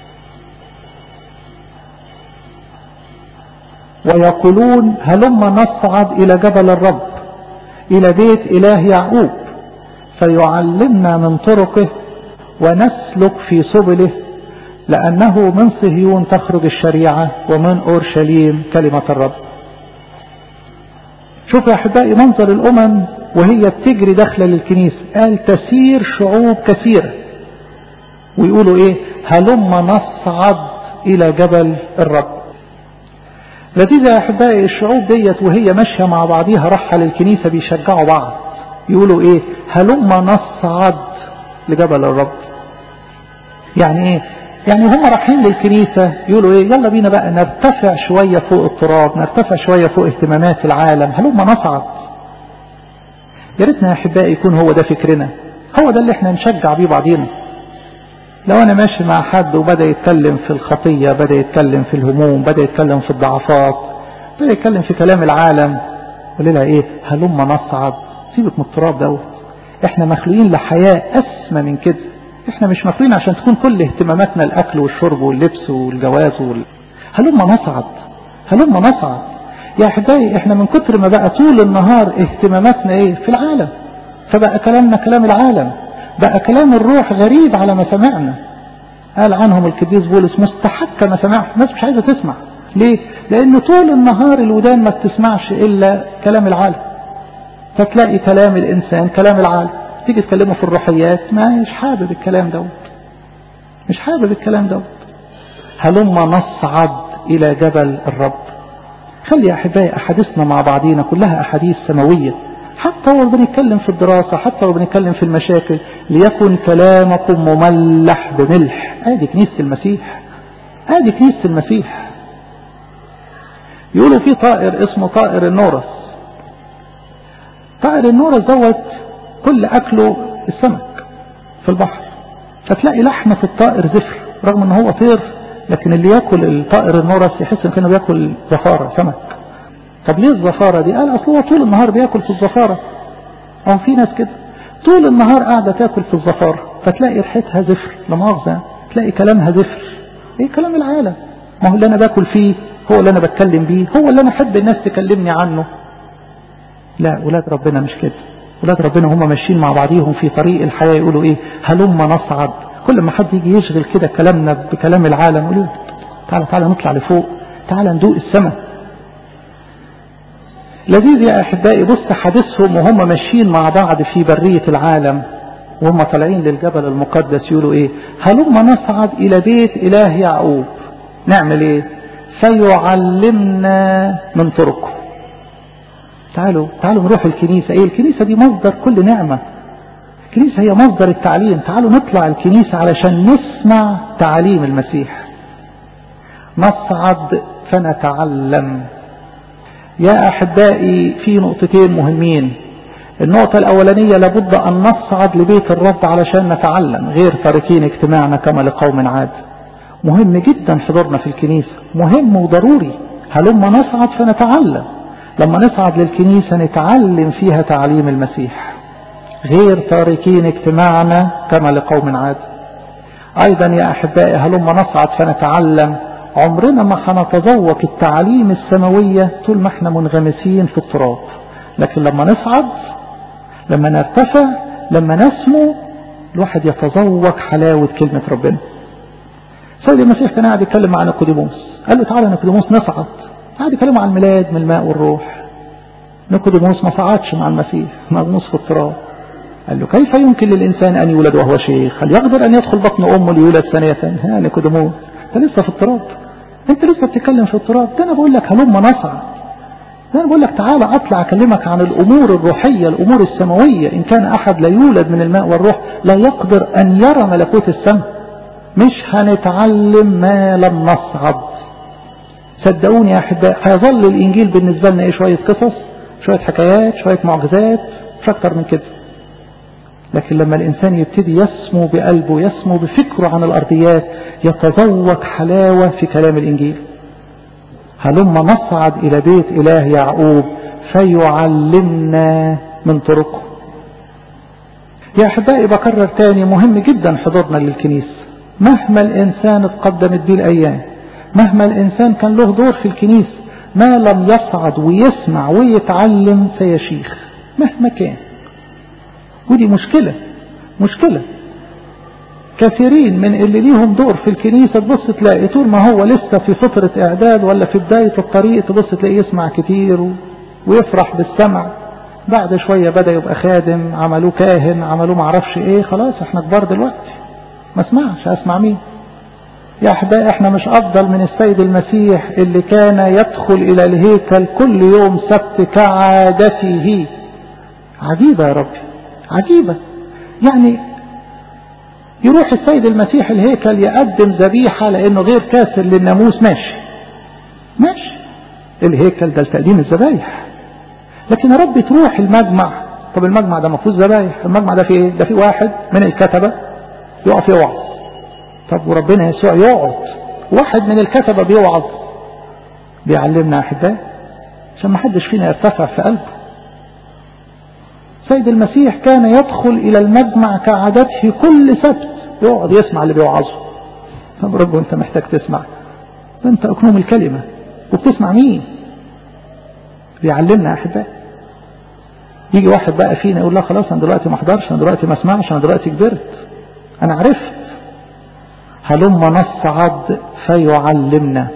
ويقولون هلما نصعد الى جبل الرب الى بيت اله يعقوب فيعلمنا من طرقه ونسلك في سبله لأنه من صهيون تخرج الشريعة ومن أورشليم كلمة الرب شوفوا يا أحبائي منظر الأمم وهي بتجري داخلة للكنيسة قال تسير شعوب كثيرة ويقولوا إيه هلما نصعد إلى جبل الرب لذيذ يا أحبائي الشعوب ديت وهي ماشية مع بعضيها راحة للكنيسة بيشجعوا بعض يقولوا إيه هلما نصعد لجبل الرب يعني إيه يعني هم رايحين للكنيسة يقولوا ايه يلا بينا بقى نرتفع شوية فوق التراب نرتفع شوية فوق اهتمامات العالم هلما نصعد يا ريتنا يا احبائي يكون هو ده فكرنا هو ده اللي احنا نشجع بيه بعضينا لو انا ماشي مع حد وبدأ يتكلم في الخطية بدأ يتكلم في الهموم بدأ يتكلم في الضعفات بدأ يتكلم في كلام العالم قول لها ايه هلما نصعد سيبك من التراب دوت احنا مخلوقين لحياة اسمى من كده احنا مش مخلوقين عشان تكون كل اهتماماتنا الاكل والشرب واللبس والجواز وال... هلما نصعد هلما نصعد يا احبائي احنا من كتر ما بقى طول النهار اهتماماتنا ايه في العالم فبقى كلامنا كلام العالم بقى كلام الروح غريب على ما سمعنا قال عنهم القديس بولس مستحق ما سمعه الناس مش عايزه تسمع ليه لان طول النهار الودان ما بتسمعش الا كلام العالم فتلاقي كلام الانسان كلام العالم تيجي تكلمه في الروحيات ما مش حابب الكلام دوت مش حابب الكلام دوت هلما نصعد الى جبل الرب خلي يا احبائي احاديثنا مع بعضينا كلها احاديث سماويه حتى لو بنتكلم في الدراسة حتى لو بنتكلم في المشاكل ليكن كلامكم مملح بملح ادي كنيسة المسيح ادي كنيسة المسيح يقولوا في طائر اسمه طائر النورس طائر النورس دوت كل أكله السمك في البحر فتلاقي لحمة الطائر زفر رغم ان هو طير لكن اللي ياكل الطائر النورس يحس ان كانه بياكل زفارة سمك طب ليه الزفارة دي قال اصل هو طول النهار بياكل في الزفارة او في ناس كده طول النهار قاعدة تاكل في الزفارة فتلاقي ريحتها زفر لا مؤاخذة تلاقي كلامها زفر ايه كلام العالم ما هو اللي انا باكل فيه هو اللي انا بتكلم بيه هو اللي انا احب الناس تكلمني عنه لا ولاد ربنا مش كده ولاد ربنا هم ماشيين مع بعضيهم في طريق الحياة يقولوا ايه هلما نصعد كل ما حد يجي يشغل كده كلامنا بكلام العالم يقولوا تعالى تعالى نطلع لفوق تعالى ندوق السماء لذيذ يا احبائي بص حديثهم وهم ماشيين مع بعض في برية العالم وهم طالعين للجبل المقدس يقولوا ايه هلما نصعد الى بيت اله يعقوب نعمل ايه فيعلمنا من طرقه تعالوا تعالوا نروح الكنيسة ايه الكنيسة دي مصدر كل نعمة الكنيسة هي مصدر التعليم تعالوا نطلع الكنيسة علشان نسمع تعاليم المسيح نصعد فنتعلم يا أحبائي في نقطتين مهمين النقطة الأولانية لابد أن نصعد لبيت الرب علشان نتعلم غير تاركين اجتماعنا كما لقوم عاد مهم جدا حضورنا في الكنيسة مهم وضروري هلما نصعد فنتعلم لما نصعد للكنيسة نتعلم فيها تعليم المسيح غير تاركين اجتماعنا كما لقوم عاد أيضا يا أحبائي هلما نصعد فنتعلم عمرنا ما هنتذوق التعاليم السماوية طول ما احنا منغمسين في التراب لكن لما نصعد لما نرتفع لما نسمو الواحد يتذوق حلاوة كلمة ربنا سيد المسيح كان قاعد يتكلم مع نيقوديموس قال له تعالى نيقوديموس نصعد قاعد يتكلم عن الميلاد من الماء والروح نيقوديموس ما صعدش مع المسيح مغموس في التراب قال له كيف يمكن للإنسان أن يولد وهو شيخ هل يقدر أن يدخل بطن أمه ليولد ثانية ها نيقوديموس أنت لسه في التراب أنت لسه بتتكلم في التراب ده أنا بقول لك هلم نصعد ده أنا بقول لك تعالى أطلع أكلمك عن الأمور الروحية الأمور السماوية إن كان أحد لا يولد من الماء والروح لا يقدر أن يرى ملكوت السماء مش هنتعلم ما لم نصعد صدقوني يا أحباء هيظل الإنجيل بالنسبة لنا إيه شوية قصص شوية حكايات شوية معجزات مش أكتر من كده لكن لما الإنسان يبتدي يسمو بقلبه يسمو بفكره عن الأرضيات يتذوق حلاوة في كلام الإنجيل هلما نصعد إلى بيت إله يعقوب فيعلمنا من طرقه يا أحبائي بكرر تاني مهم جدا حضورنا للكنيسة مهما الإنسان اتقدمت بيه الأيام مهما الإنسان كان له دور في الكنيسة ما لم يصعد ويسمع ويتعلم فيشيخ مهما كان ودي مشكلة مشكلة كثيرين من اللي ليهم دور في الكنيسة تبص تلاقي طول ما هو لسه في فترة إعداد ولا في بداية الطريق تبص تلاقيه يسمع كتير ويفرح بالسمع بعد شوية بدأ يبقى خادم عملوه كاهن عملوه معرفش ايه خلاص احنا كبار دلوقتي ما اسمعش اسمع مين يا احبائي احنا مش افضل من السيد المسيح اللي كان يدخل الى الهيكل كل يوم سبت كعادته عجيبة يا ربي عجيبة يعني يروح السيد المسيح الهيكل يقدم ذبيحة لانه غير كاسر للناموس ماشي ماشي الهيكل ده لتقديم الذبايح لكن يا رب تروح المجمع طب المجمع ده ما فيهوش ذبايح المجمع ده فيه ايه ده فيه واحد من الكتبة يقف يوعظ طب وربنا يسوع يقعد واحد من الكتبة بيوعظ بيعلمنا احبائي عشان ما حدش فينا يرتفع في قلبه سيد المسيح كان يدخل الى المجمع كعادته كل سبت يقعد يسمع اللي بيوعظه طب رب انت محتاج تسمع انت اكنوم الكلمة وبتسمع مين بيعلمنا احبائي يجي واحد بقى فينا يقول لا خلاص انا دلوقتي ما احضرش انا دلوقتي ما اسمعش انا دلوقتي كبرت انا عرفت هلما نصعد فيعلمنا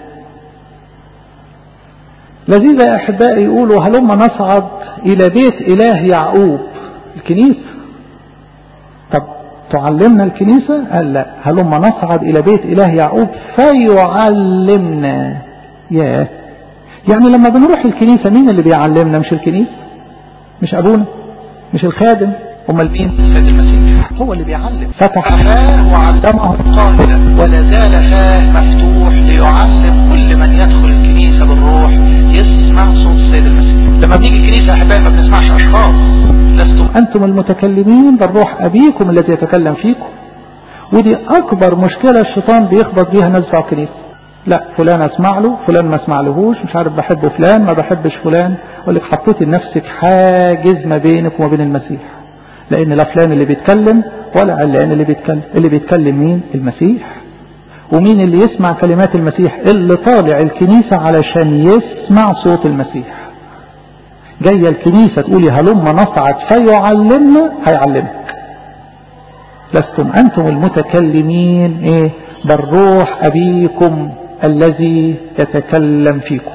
لذيذ يا احبائي يقولوا هلما نصعد الى بيت اله يعقوب الكنيسة طب تعلمنا الكنيسة قال لا هلما نصعد الى بيت اله يعقوب فيعلمنا ياه يعني لما بنروح الكنيسة مين اللي بيعلمنا مش الكنيسة مش أبونا مش الخادم امال مين سيد المسيح هو اللي بيعلم فتح فاه وعلمه قائلا ولا زال فاه مفتوح ليعلم كل من يدخل الكنيسة بالروح يسمع صوت السيد المسيح لما بنيجي الكنيسة احبائي ما بنسمعش اشخاص لستم أنتم المتكلمين بل روح أبيكم الذي يتكلم فيكم ودي أكبر مشكلة الشيطان بيخبط بيها ناس بتوع الكنيسة لا فلان اسمع له فلان ما اسمع لهوش مش عارف بحب فلان ما بحبش فلان اقول لك حطيتي لنفسك حاجز ما بينك وما بين المسيح لان لا فلان اللي بيتكلم ولا علان اللي بيتكلم اللي بيتكلم مين المسيح ومين اللي يسمع كلمات المسيح اللي طالع الكنيسة علشان يسمع صوت المسيح جاية الكنيسة تقولي هلما نصعد فيعلمنا هيعلمك لستم أنتم المتكلمين إيه بل روح أبيكم الذي يتكلم فيكم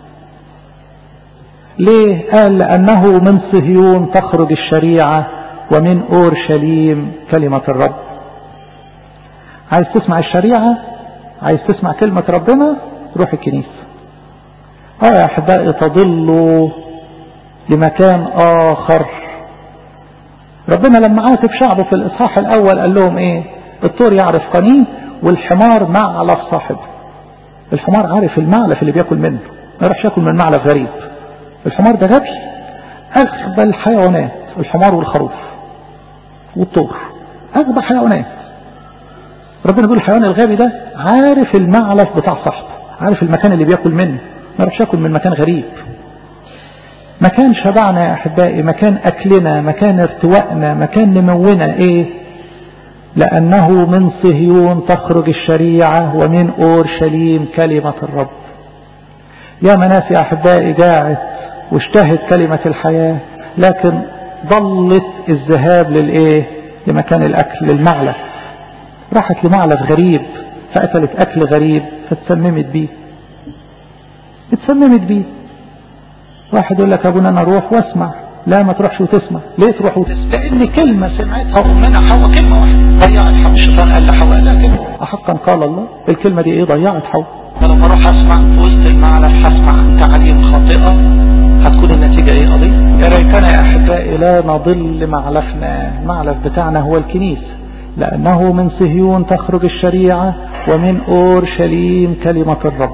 ليه قال لأنه من صهيون تخرج الشريعة ومن أورشليم كلمة الرب عايز تسمع الشريعة عايز تسمع كلمة ربنا روح الكنيسة اه يا أحبائي تضلوا لمكان آخر ربنا لما عاتب شعبه في الإصحاح الأول قال لهم إيه الطور يعرف قنيه والحمار معلف صاحبه الحمار عارف المعلف اللي بياكل منه ما يروحش ياكل من معلف غريب الحمار ده غبي أغبى الحيوانات الحمار والخروف والطور أغبى حيوانات ربنا بيقول الحيوان الغبي ده عارف المعلف بتاع صاحبه عارف المكان اللي بياكل منه ما يروحش ياكل من مكان غريب مكان شبعنا يا أحبائي مكان أكلنا مكان ارتوائنا مكان نمونا إيه لأنه من صهيون تخرج الشريعة ومن أورشليم كلمة الرب يا مناس يا أحبائي جاعت واشتهت كلمة الحياة لكن ضلت الذهاب للإيه لمكان الأكل للمعلف راحت لمعلف غريب فأكلت أكل غريب فاتسممت بيه اتسممت بيه واحد يقول لك أبونا أنا أروح واسمع لا ما تروحش وتسمع ليه تروح وتسمع لان كلمة سمعتها امنا حواء كلمة واحدة ضيعت حواء الشيطان قال لحواء لا كلمة أحقا قال الله الكلمة دي إيه ضيعت حواء فلما اروح اسمع في وسط المعلف هسمع تعليم خاطئة هتكون النتيجة ايه قضية يا ريتنا يا أحبائي لا نضل معلفنا المعلف بتاعنا هو الكنيسة لأنه من صهيون تخرج الشريعة ومن أورشليم كلمة الرب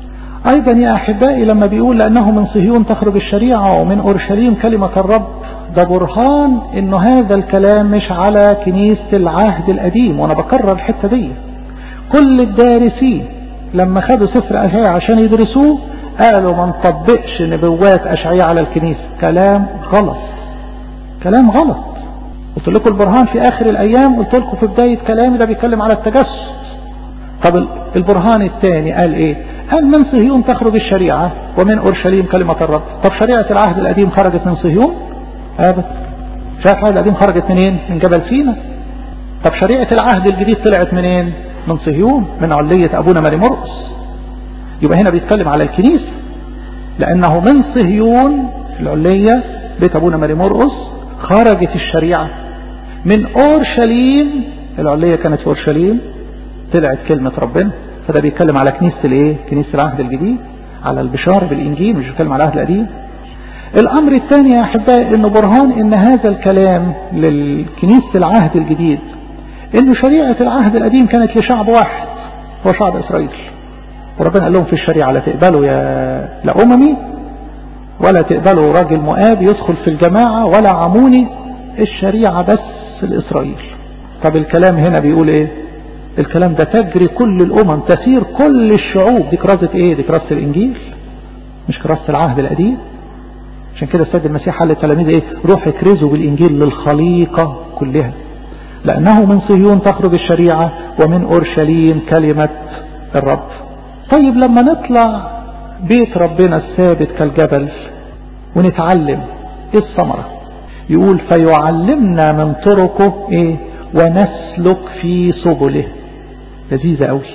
أيضا يا أحبائي لما بيقول لأنه من صهيون تخرج الشريعة ومن أورشليم كلمة الرب ده برهان انه هذا الكلام مش على كنيسة العهد القديم وانا بكرر الحتة دي كل الدارسين لما خدوا سفر اشعياء عشان يدرسوه قالوا ما نطبقش نبوات اشعياء على الكنيسة كلام غلط كلام غلط قلت لكم البرهان في اخر الايام قلت لكم في بداية كلامي ده بيتكلم على التجسد طب البرهان الثاني قال ايه قال من صهيون تخرج الشريعة ومن اورشليم كلمة الرب طب شريعة العهد القديم خرجت من صهيون ابدا شريعة العهد القديم خرجت منين من جبل سينا طب شريعة العهد الجديد طلعت منين من صهيون من علية ابونا ماري مرقس يبقى هنا بيتكلم على الكنيسة لانه من صهيون العلية بيت ابونا ماري مرقس خرجت الشريعة من اورشليم العلية كانت في اورشليم طلعت كلمة ربنا فده بيتكلم على كنيسة الايه كنيسة العهد الجديد على البشارة بالانجيل مش بيتكلم على العهد القديم الامر الثاني يا احبائي انه برهان ان هذا الكلام للكنيسة العهد الجديد انه شريعة العهد القديم كانت لشعب واحد هو شعب اسرائيل وربنا قال لهم في الشريعة لا تقبلوا يا لأممي ولا تقبلوا راجل مؤاب يدخل في الجماعة ولا عموني الشريعة بس لإسرائيل طب الكلام هنا بيقول ايه الكلام ده تجري كل الأمم تسير كل الشعوب دي كراسة ايه دي كراسة الإنجيل مش كراسة العهد القديم عشان كده السيد المسيح قال للتلاميذ ايه روح اكرزوا بالإنجيل للخليقة كلها لأنه من صهيون تخرج الشريعة ومن أورشليم كلمة الرب طيب لما نطلع بيت ربنا الثابت كالجبل ونتعلم ايه الثمرة يقول فيعلمنا من طرقه ايه ونسلك في سبله لذيذة قوي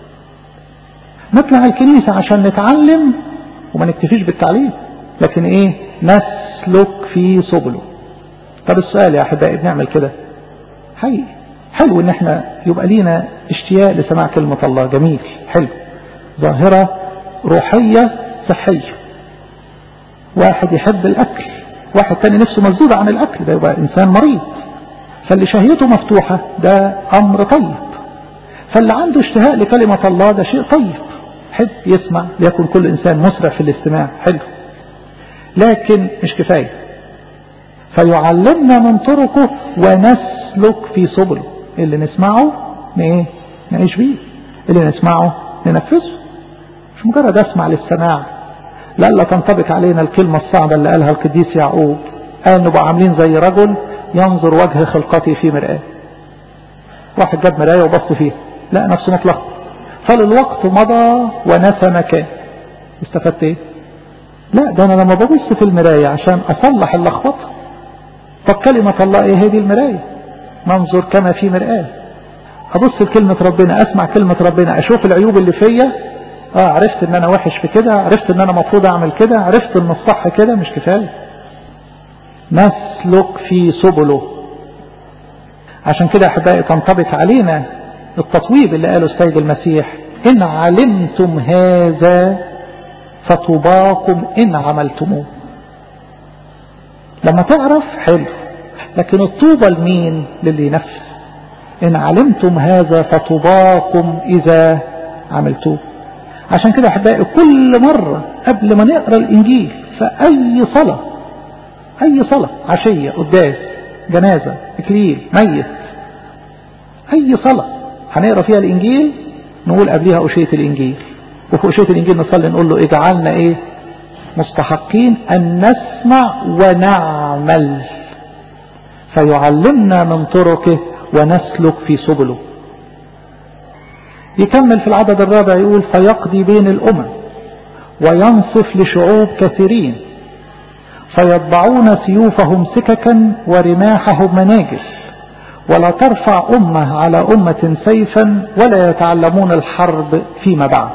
نطلع الكنيسة عشان نتعلم وما نكتفيش بالتعليم لكن ايه نسلك في سبله طب السؤال يا احبائي بنعمل كده حقيقي حلو ان احنا يبقى لينا اشتياق لسماع كلمة الله جميل حلو ظاهرة روحية صحية واحد يحب الاكل واحد تاني نفسه مسدود عن الاكل ده يبقى انسان مريض فاللي شهيته مفتوحة ده امر طيب فاللي عنده اشتهاء لكلمة الله ده شيء طيب حب يسمع ليكن كل انسان مسرع في الاستماع حلو لكن مش كفاية فيعلمنا من طرقه ونسلك في سبله اللي نسمعه ايه نعيش بيه اللي نسمعه ننفذه مش مجرد اسمع للسماع لألا تنطبق علينا الكلمة الصعبة اللي قالها القديس يعقوب قال نبقى عاملين زي رجل ينظر وجه خلقته في مرآة واحد جاب مراية وبص فيها لا نفسه مطلق فالوقت مضى ونسى مكان استفدت ايه لا ده انا لما ببص في المراية عشان اصلح اللخبطة طب كلمة الله ايه هذه المراية منظر كما في مرآة ابص لكلمة ربنا اسمع كلمة ربنا اشوف العيوب اللي فيا اه عرفت ان انا وحش في كده عرفت ان انا مفروض اعمل كده عرفت ان الصح كده مش كفاية نسلك في سبله عشان كده احبائي تنطبق علينا التطويب اللي قاله السيد المسيح ان علمتم هذا فطباكم ان عملتموه لما تعرف حلو لكن الطوبة لمين للي ينفذ إن علمتم هذا فطباكم إذا عملتوه عشان كده أحبائي كل مرة قبل ما نقرأ الإنجيل فأي صلاة أي صلاة عشية قداس جنازة إكليل ميت أي صلاة هنقرأ فيها الإنجيل نقول قبلها أشية الإنجيل وفي أشية الإنجيل نصلي نقول له اجعلنا إيه مستحقين أن نسمع ونعمل فيعلمنا من طرقه ونسلك في سبله يكمل في العدد الرابع يقول فيقضي بين الأمم وينصف لشعوب كثيرين فيطبعون سيوفهم سككا ورماحهم مناجس ولا ترفع أمة على أمة سيفا ولا يتعلمون الحرب فيما بعد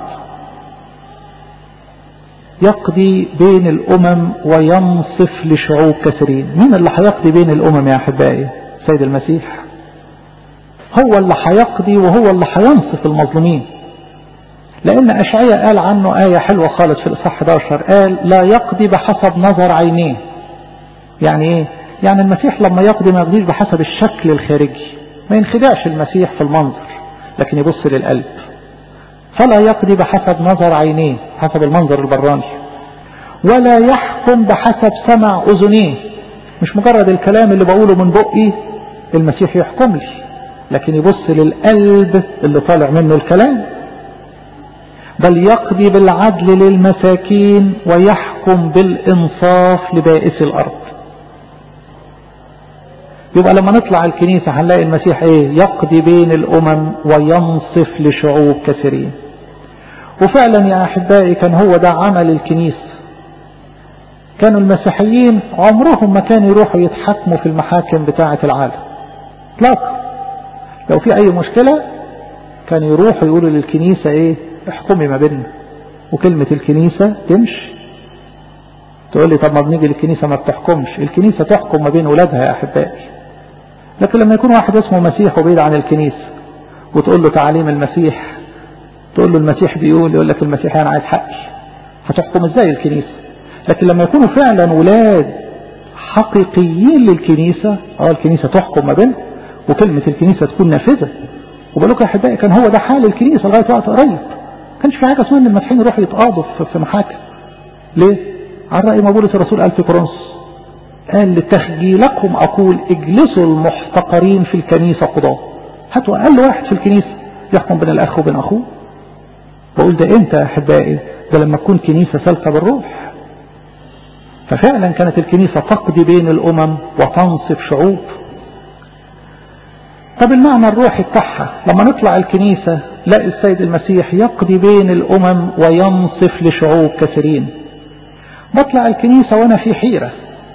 يقضي بين الأمم وينصف لشعوب كثيرين مين اللي هيقضي بين الأمم يا أحبائي سيد المسيح هو اللي هيقضي وهو اللي هينصف المظلومين لأن أشعية قال عنه آية حلوة خالص في الإصحاح 11 قال لا يقضي بحسب نظر عينيه يعني إيه يعني المسيح لما يقضي ما يقضيش بحسب الشكل الخارجي ما ينخدعش المسيح في المنظر لكن يبص للقلب فلا يقضي بحسب نظر عينيه حسب المنظر البراني ولا يحكم بحسب سمع أذنيه مش مجرد الكلام اللي بقوله من بقي المسيح يحكم لي لكن يبص للقلب اللي طالع منه الكلام بل يقضي بالعدل للمساكين ويحكم بالإنصاف لبائس الأرض يبقى لما نطلع الكنيسة هنلاقي المسيح ايه يقضي بين الأمم وينصف لشعوب كثيرين وفعلا يا أحبائي كان هو ده عمل الكنيسة كانوا المسيحيين عمرهم ما كانوا يروحوا يتحكموا في المحاكم بتاعة العالم اطلاقا لو في أي مشكلة كانوا يروحوا يقولوا للكنيسة ايه احكمي ما بيننا وكلمة الكنيسة تمشي تقول لي طب ما بنيجي للكنيسة ما بتحكمش الكنيسة تحكم ما بين ولادها يا أحبائي لكن لما يكون واحد اسمه مسيح وبعيد عن الكنيسة وتقول له تعاليم المسيح تقول له المسيح بيقول يقول لك المسيح أنا عايز حقي هتحكم ازاي الكنيسة لكن لما يكونوا فعلا ولاد حقيقيين للكنيسة اه الكنيسة تحكم ما بينهم وكلمة الكنيسة تكون نافذة وبقول لكم يا أحبائي كان هو ده حال الكنيسة لغاية وقت قريب كانش في حاجة اسمها ان المسيحيين يروحوا يتقاضوا في محاكم ليه؟ عن رأي ما بولس الرسول قال في كورنثوس قال لتخجيلكم أقول اجلسوا المحتقرين في الكنيسة قضاة هاتوا أقل واحد في الكنيسة يحكم بين الأخ وبين أخوه بقول ده امتى يا أحبائي ده لما تكون كنيسة سالكة بالروح ففعلا كانت الكنيسة تقضي بين الأمم وتنصف شعوب طب المعنى الروحي بتاعها لما نطلع الكنيسة لاقي السيد المسيح يقضي بين الأمم وينصف لشعوب كثيرين بطلع الكنيسة وأنا في حيرة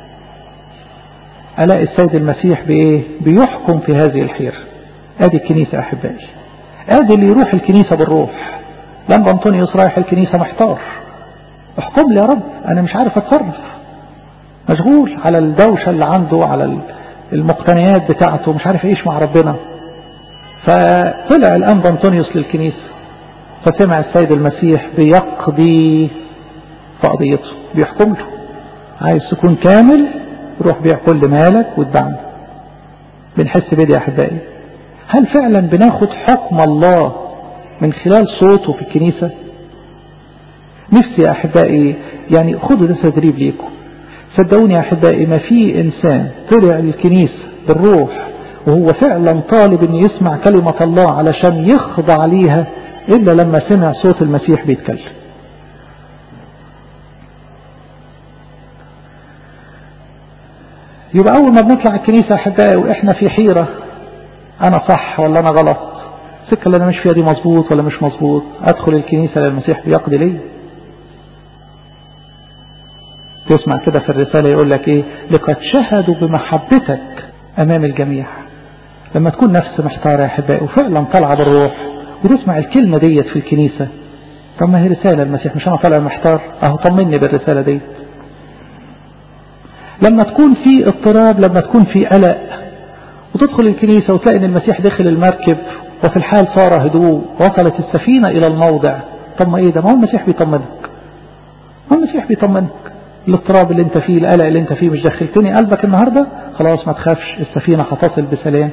ألاقي السيد المسيح بإيه بيحكم في هذه الحيرة ادي الكنيسة أحبائي ادي اللي يروح الكنيسة بالروح لما أنطونيوس رايح الكنيسة محتار احكم لي يا رب أنا مش عارف أتصرف مشغول على الدوشة اللي عنده على المقتنيات بتاعته مش عارف ايش مع ربنا فطلع الأنبا أنطونيوس للكنيسة فسمع السيد المسيح بيقضي في قضيته بيحكم له عايز تكون كامل روح بيع كل مالك واتبعني بنحس بيه يا احبائي هل فعلا بناخد حكم الله من خلال صوته في الكنيسة نفسي يا احبائي يعني خدوا ده تدريب ليكم صدقوني يا احبائي ما في انسان طلع الكنيسة بالروح وهو فعلا طالب ان يسمع كلمة الله علشان يخضع ليها الا لما سمع صوت المسيح بيتكلم يبقى أول ما بنطلع الكنيسة أحبائي وإحنا في حيرة أنا صح ولا أنا غلط السكة اللي أنا مش فيها دي مظبوط ولا مش مظبوط أدخل الكنيسة للمسيح بيقضي لي تسمع كده في الرسالة يقول لك إيه لقد شهدوا بمحبتك أمام الجميع لما تكون نفس محتارة يا أحبائي وفعلا طالعة بالروح وتسمع الكلمة ديت في الكنيسة طب ما هي رسالة المسيح مش أنا طالع محتار أهو طمني بالرسالة ديت لما تكون في اضطراب لما تكون في قلق وتدخل الكنيسة وتلاقي ان المسيح داخل المركب وفي الحال صار هدوء وصلت السفينة الى الموضع طب ما ايه ده ما هو المسيح بيطمنك ما هو المسيح بيطمنك الاضطراب اللي انت فيه القلق اللي انت فيه مش دخلتني قلبك النهاردة خلاص ما تخافش السفينة هتصل بسلام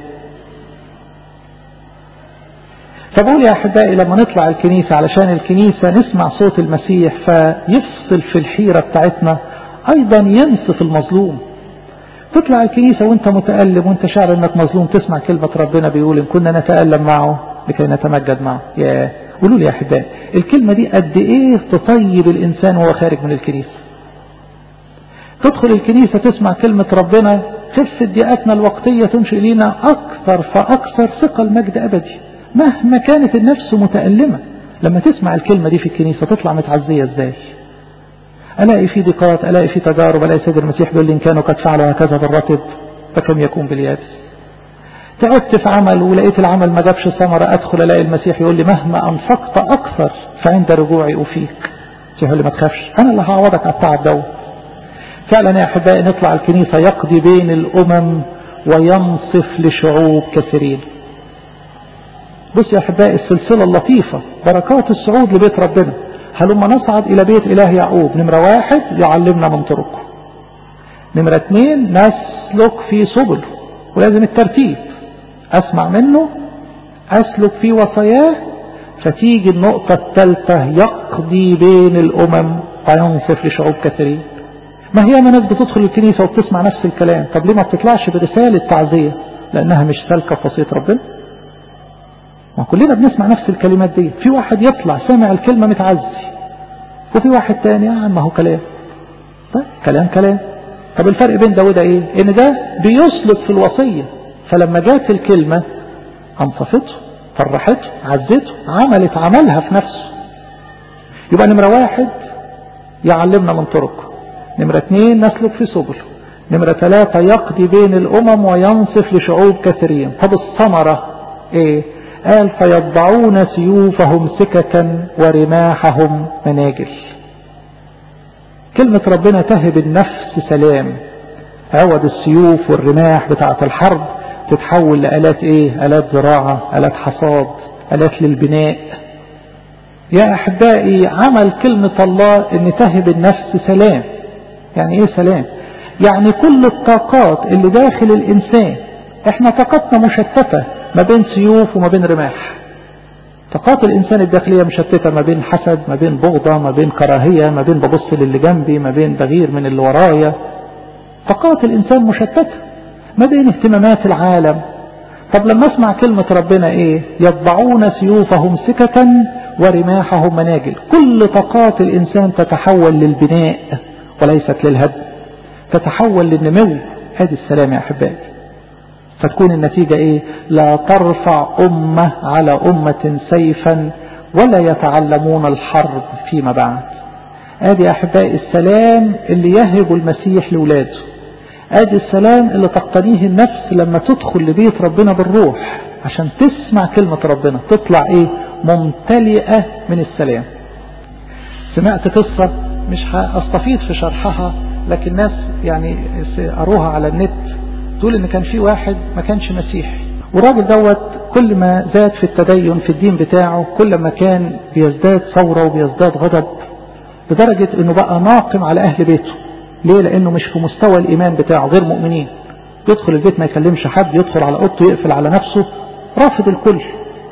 فبقول يا أحبائي لما نطلع الكنيسة علشان الكنيسة نسمع صوت المسيح فيفصل في الحيرة بتاعتنا أيضا ينصف المظلوم تطلع الكنيسة وانت متألم وانت شعر انك مظلوم تسمع كلمة ربنا بيقول ان كنا نتألم معه لكي نتمجد معه يا قولوا لي يا أحبائي الكلمة دي قد ايه تطيب الإنسان وهو خارج من الكنيسة تدخل الكنيسة تسمع كلمة ربنا خفة ضيقاتنا الوقتية تنشئ لنا أكثر فأكثر ثقل مجد أبدي مهما كانت النفس متألمة لما تسمع الكلمة دي في الكنيسة تطلع متعزية ازاي ألاقي في ضيقات ألاقي في تجارب ألاقي سيد المسيح بيقول لي إن كانوا قد فعلوا هكذا بالرطب فكم يكون باليابس تعبت في عمل ولقيت العمل ما جابش ثمرة أدخل ألاقي المسيح يقول لي مهما أنفقت أكثر فعند رجوعي أفيك يقول لي ما تخافش أنا اللي هعوضك على التعب دوت فعلا يا أحبائي نطلع الكنيسة يقضي بين الأمم وينصف لشعوب كثيرين بص يا أحبائي السلسلة اللطيفة بركات الصعود لبيت ربنا هلما نصعد إلى بيت إله يعقوب نمرة واحد يعلمنا من طرقه نمرة اثنين نسلك في سبله ولازم الترتيب أسمع منه أسلك في وصاياه فتيجي النقطة الثالثة يقضي بين الأمم وينصف لشعوب كثيرين ما هي ما ناس بتدخل الكنيسة وبتسمع نفس الكلام طب ليه ما بتطلعش برسالة تعزية لأنها مش سالكة في وصية ربنا ما كلنا بنسمع نفس الكلمات دي في واحد يطلع سامع الكلمة متعزي وفي واحد تاني يا عم هو كلام طيب كلام كلام طب الفرق بين ده وده ايه ان ده بيسلك في الوصية فلما جات الكلمة انصفته فرحته عزته عملت عملها في نفسه يبقى نمرة واحد يعلمنا من طرقه نمرة اثنين نسلك في سبله نمرة ثلاثة يقضي بين الأمم وينصف لشعوب كثيرين طب الثمرة ايه قال فيضعون سيوفهم سككا ورماحهم مناجل كلمة ربنا تهب النفس سلام عوض السيوف والرماح بتاعة الحرب تتحول لآلات ايه آلات زراعة آلات حصاد آلات للبناء يا أحبائي عمل كلمة الله ان تهب النفس سلام يعني ايه سلام يعني كل الطاقات اللي داخل الإنسان احنا طاقتنا مشتتة ما بين سيوف وما بين رماح طاقات الإنسان الداخلية مشتتة ما بين حسد ما بين بغضة ما بين كراهية ما بين ببص للي جنبي ما بين بغير من اللي ورايا طاقات الإنسان مشتتة ما بين اهتمامات العالم طب لما اسمع كلمة ربنا ايه يطبعون سيوفهم سككا ورماحهم مناجل كل طاقات الإنسان تتحول للبناء وليست للهدم تتحول للنمو هذه السلام يا أحبائي فتكون النتيجة ايه لا ترفع أمة على أمة سيفا ولا يتعلمون الحرب فيما بعد ادي يا احبائي السلام اللي يهب المسيح لاولاده ادي السلام اللي تقتنيه النفس لما تدخل لبيت ربنا بالروح عشان تسمع كلمة ربنا تطلع ايه ممتلئة من السلام سمعت قصة مش هستفيد في شرحها لكن ناس يعني قروها على النت تقول ان كان في واحد ما كانش مسيحي والراجل دوت كل ما زاد في التدين في الدين بتاعه كل ما كان بيزداد ثورة وبيزداد غضب لدرجة انه بقى ناقم على اهل بيته ليه لانه مش في مستوى الايمان بتاعه غير مؤمنين يدخل البيت ما يكلمش حد يدخل على اوضته يقفل على نفسه رافض الكل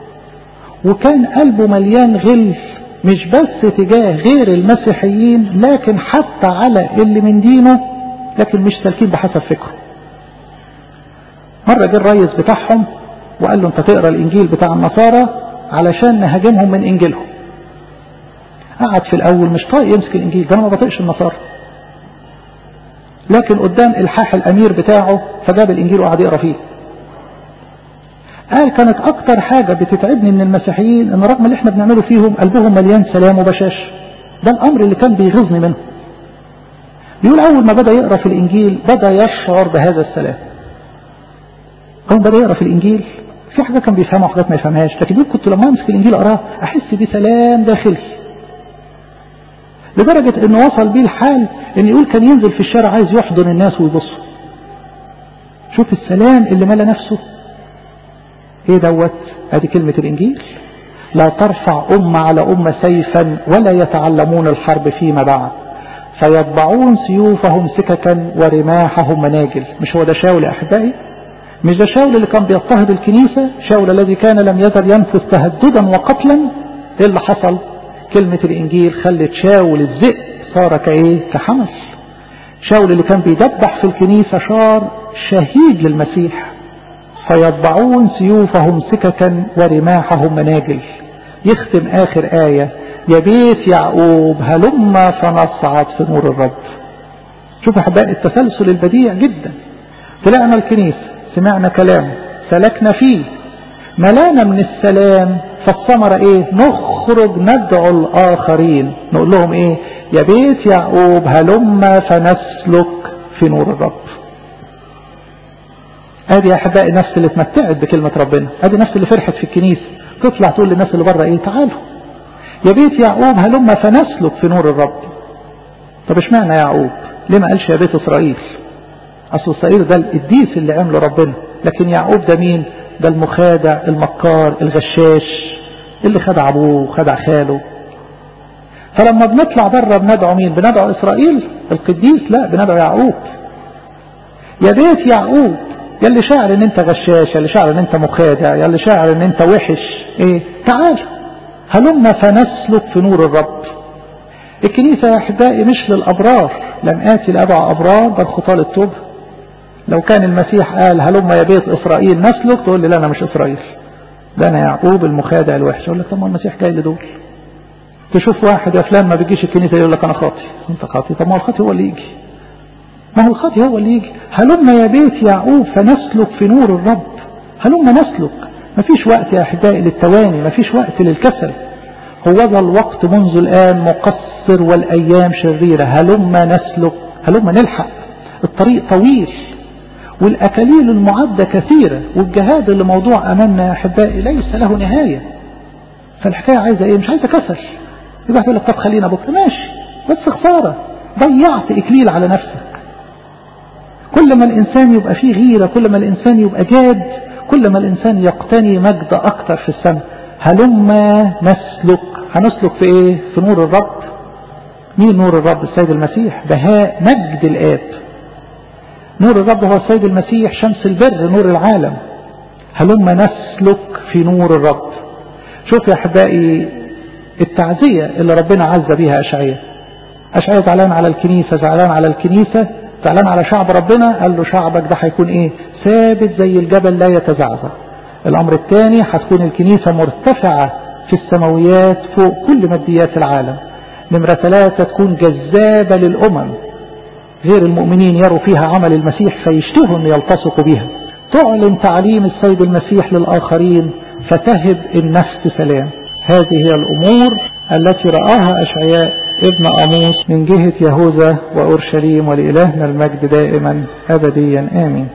وكان قلبه مليان غل مش بس تجاه غير المسيحيين لكن حتى على اللي من دينه لكن مش سالكين بحسب فكره مرة جه الريس بتاعهم وقال له انت تقرا الانجيل بتاع النصارى علشان نهاجمهم من انجيلهم قعد في الاول مش طايق يمسك الانجيل ده انا ما بطيقش النصارى لكن قدام الحاح الامير بتاعه فجاب الانجيل وقعد يقرا فيه قال كانت اكتر حاجة بتتعبني من المسيحيين ان رغم اللي احنا بنعمله فيهم قلبهم مليان سلام وبشاش ده الامر اللي كان بيغيظني منه بيقول اول ما بدأ يقرا في الانجيل بدأ يشعر بهذا السلام اول بدأ يقرا في الانجيل في حاجات كان بيفهمها وحاجات ما يفهمهاش لكن يقول كنت لما امسك الانجيل اقراه احس بسلام داخلي لدرجة انه وصل بيه الحال ان يقول كان ينزل في الشارع عايز يحضن الناس ويبص شوف السلام اللي ملا نفسه ايه دوت ادي كلمة الانجيل لا ترفع أمة على أمة سيفا ولا يتعلمون الحرب فيما بعد فيطبعون سيوفهم سككا ورماحهم مناجل مش هو ده شاول يا أحبائي مش ده شاول اللي كان بيضطهد الكنيسة شاول الذي كان لم يزل ينفذ تهددا وقتلا ايه اللي حصل كلمة الانجيل خلت شاول الذئب صار كايه كحمل شاول اللي كان بيدبح في الكنيسة صار شهيد للمسيح فيطبعون سيوفهم سككا ورماحهم مناجل يختم اخر آية يا بيت يعقوب هلما فنصعد في نور الرب شوفوا احبائي التسلسل البديع جدا طلعنا الكنيسة سمعنا كلامه سلكنا فيه ملانا من السلام فالثمرة ايه نخرج ندعو الاخرين نقول لهم ايه يا بيت يعقوب هلما فنسلك في نور الرب ادي يا احبائي النفس اللي اتمتعت بكلمة ربنا ادي النفس اللي فرحت في الكنيسة تطلع تقول للناس اللي بره ايه تعالوا يا بيت يعقوب هلما فنسلك في نور الرب طب اشمعنى يعقوب ليه ما قالش يا بيت اسرائيل اصل اسرائيل ده القديس اللي عمله ربنا لكن يعقوب ده مين ده المخادع المكار الغشاش اللي خدع ابوه وخدع خاله فلما بنطلع بره بندعو مين بندعو اسرائيل القديس لا بندعو يعقوب يا بيت يعقوب يلي شاعر ان انت غشاش يلي شاعر ان انت مخادع يلي شاعر ان انت وحش ايه تعال هلما فنسلك في نور الرب الكنيسة يا احبائي مش للابرار لم آتي لأدعى أبرار بل خطاة التوب لو كان المسيح قال هلم يا بيت إسرائيل نسلك تقول لي لا أنا مش إسرائيل ده أنا يعقوب المخادع الوحش أقول لك طب ما المسيح جاي لدول تشوف واحد يا فلان ما بيجيش الكنيسة يقول لك أنا خاطي أنت خاطي طب ما هو الخاطي هو اللي يجي ما هو الخاطي هو اللي يجي هلم يا بيت يعقوب فنسلك في نور الرب هلم نسلك ما فيش وقت يا أحبائي للتواني ما فيش وقت للكسل هو ذا الوقت منذ الآن مقصر والأيام شريرة هلم نسلك هلم نلحق الطريق طويل والأكاليل المعدة كثيرة والجهاد اللي موضوع أمامنا يا أحبائي ليس له نهاية فالحكاية عايزة إيه مش عايزة كسل يبقى يقول لك طب خلينا بكرة ماشي بس خسارة ضيعت إكليل على نفسك كل ما الإنسان يبقى فيه غيرة كل ما الإنسان يبقى جاد كل ما الإنسان يقتني مجد أكتر في السماء هلما نسلك هنسلك في إيه في نور الرب مين نور الرب السيد المسيح بهاء مجد الآب نور الرب هو السيد المسيح شمس البر نور العالم هلما نسلك في نور الرب شوف يا أحبائي التعزية اللي ربنا عز بها أشعية أشعية زعلان على الكنيسة زعلان على الكنيسة زعلان على شعب ربنا قال له شعبك ده هيكون ايه ثابت زي الجبل لا يتزعزع الامر الثاني هتكون الكنيسة مرتفعة في السماويات فوق كل ماديات العالم نمرة ثلاثة تكون جذابة للأمم غير المؤمنين يروا فيها عمل المسيح فيشتهوا أن يلتصقوا بها تعلن تعليم السيد المسيح للآخرين فتهب النفس سلام هذه هي الأمور التي رآها أشعياء ابن أموس من جهة يهوذا وأورشليم ولإلهنا المجد دائما أبديا آمين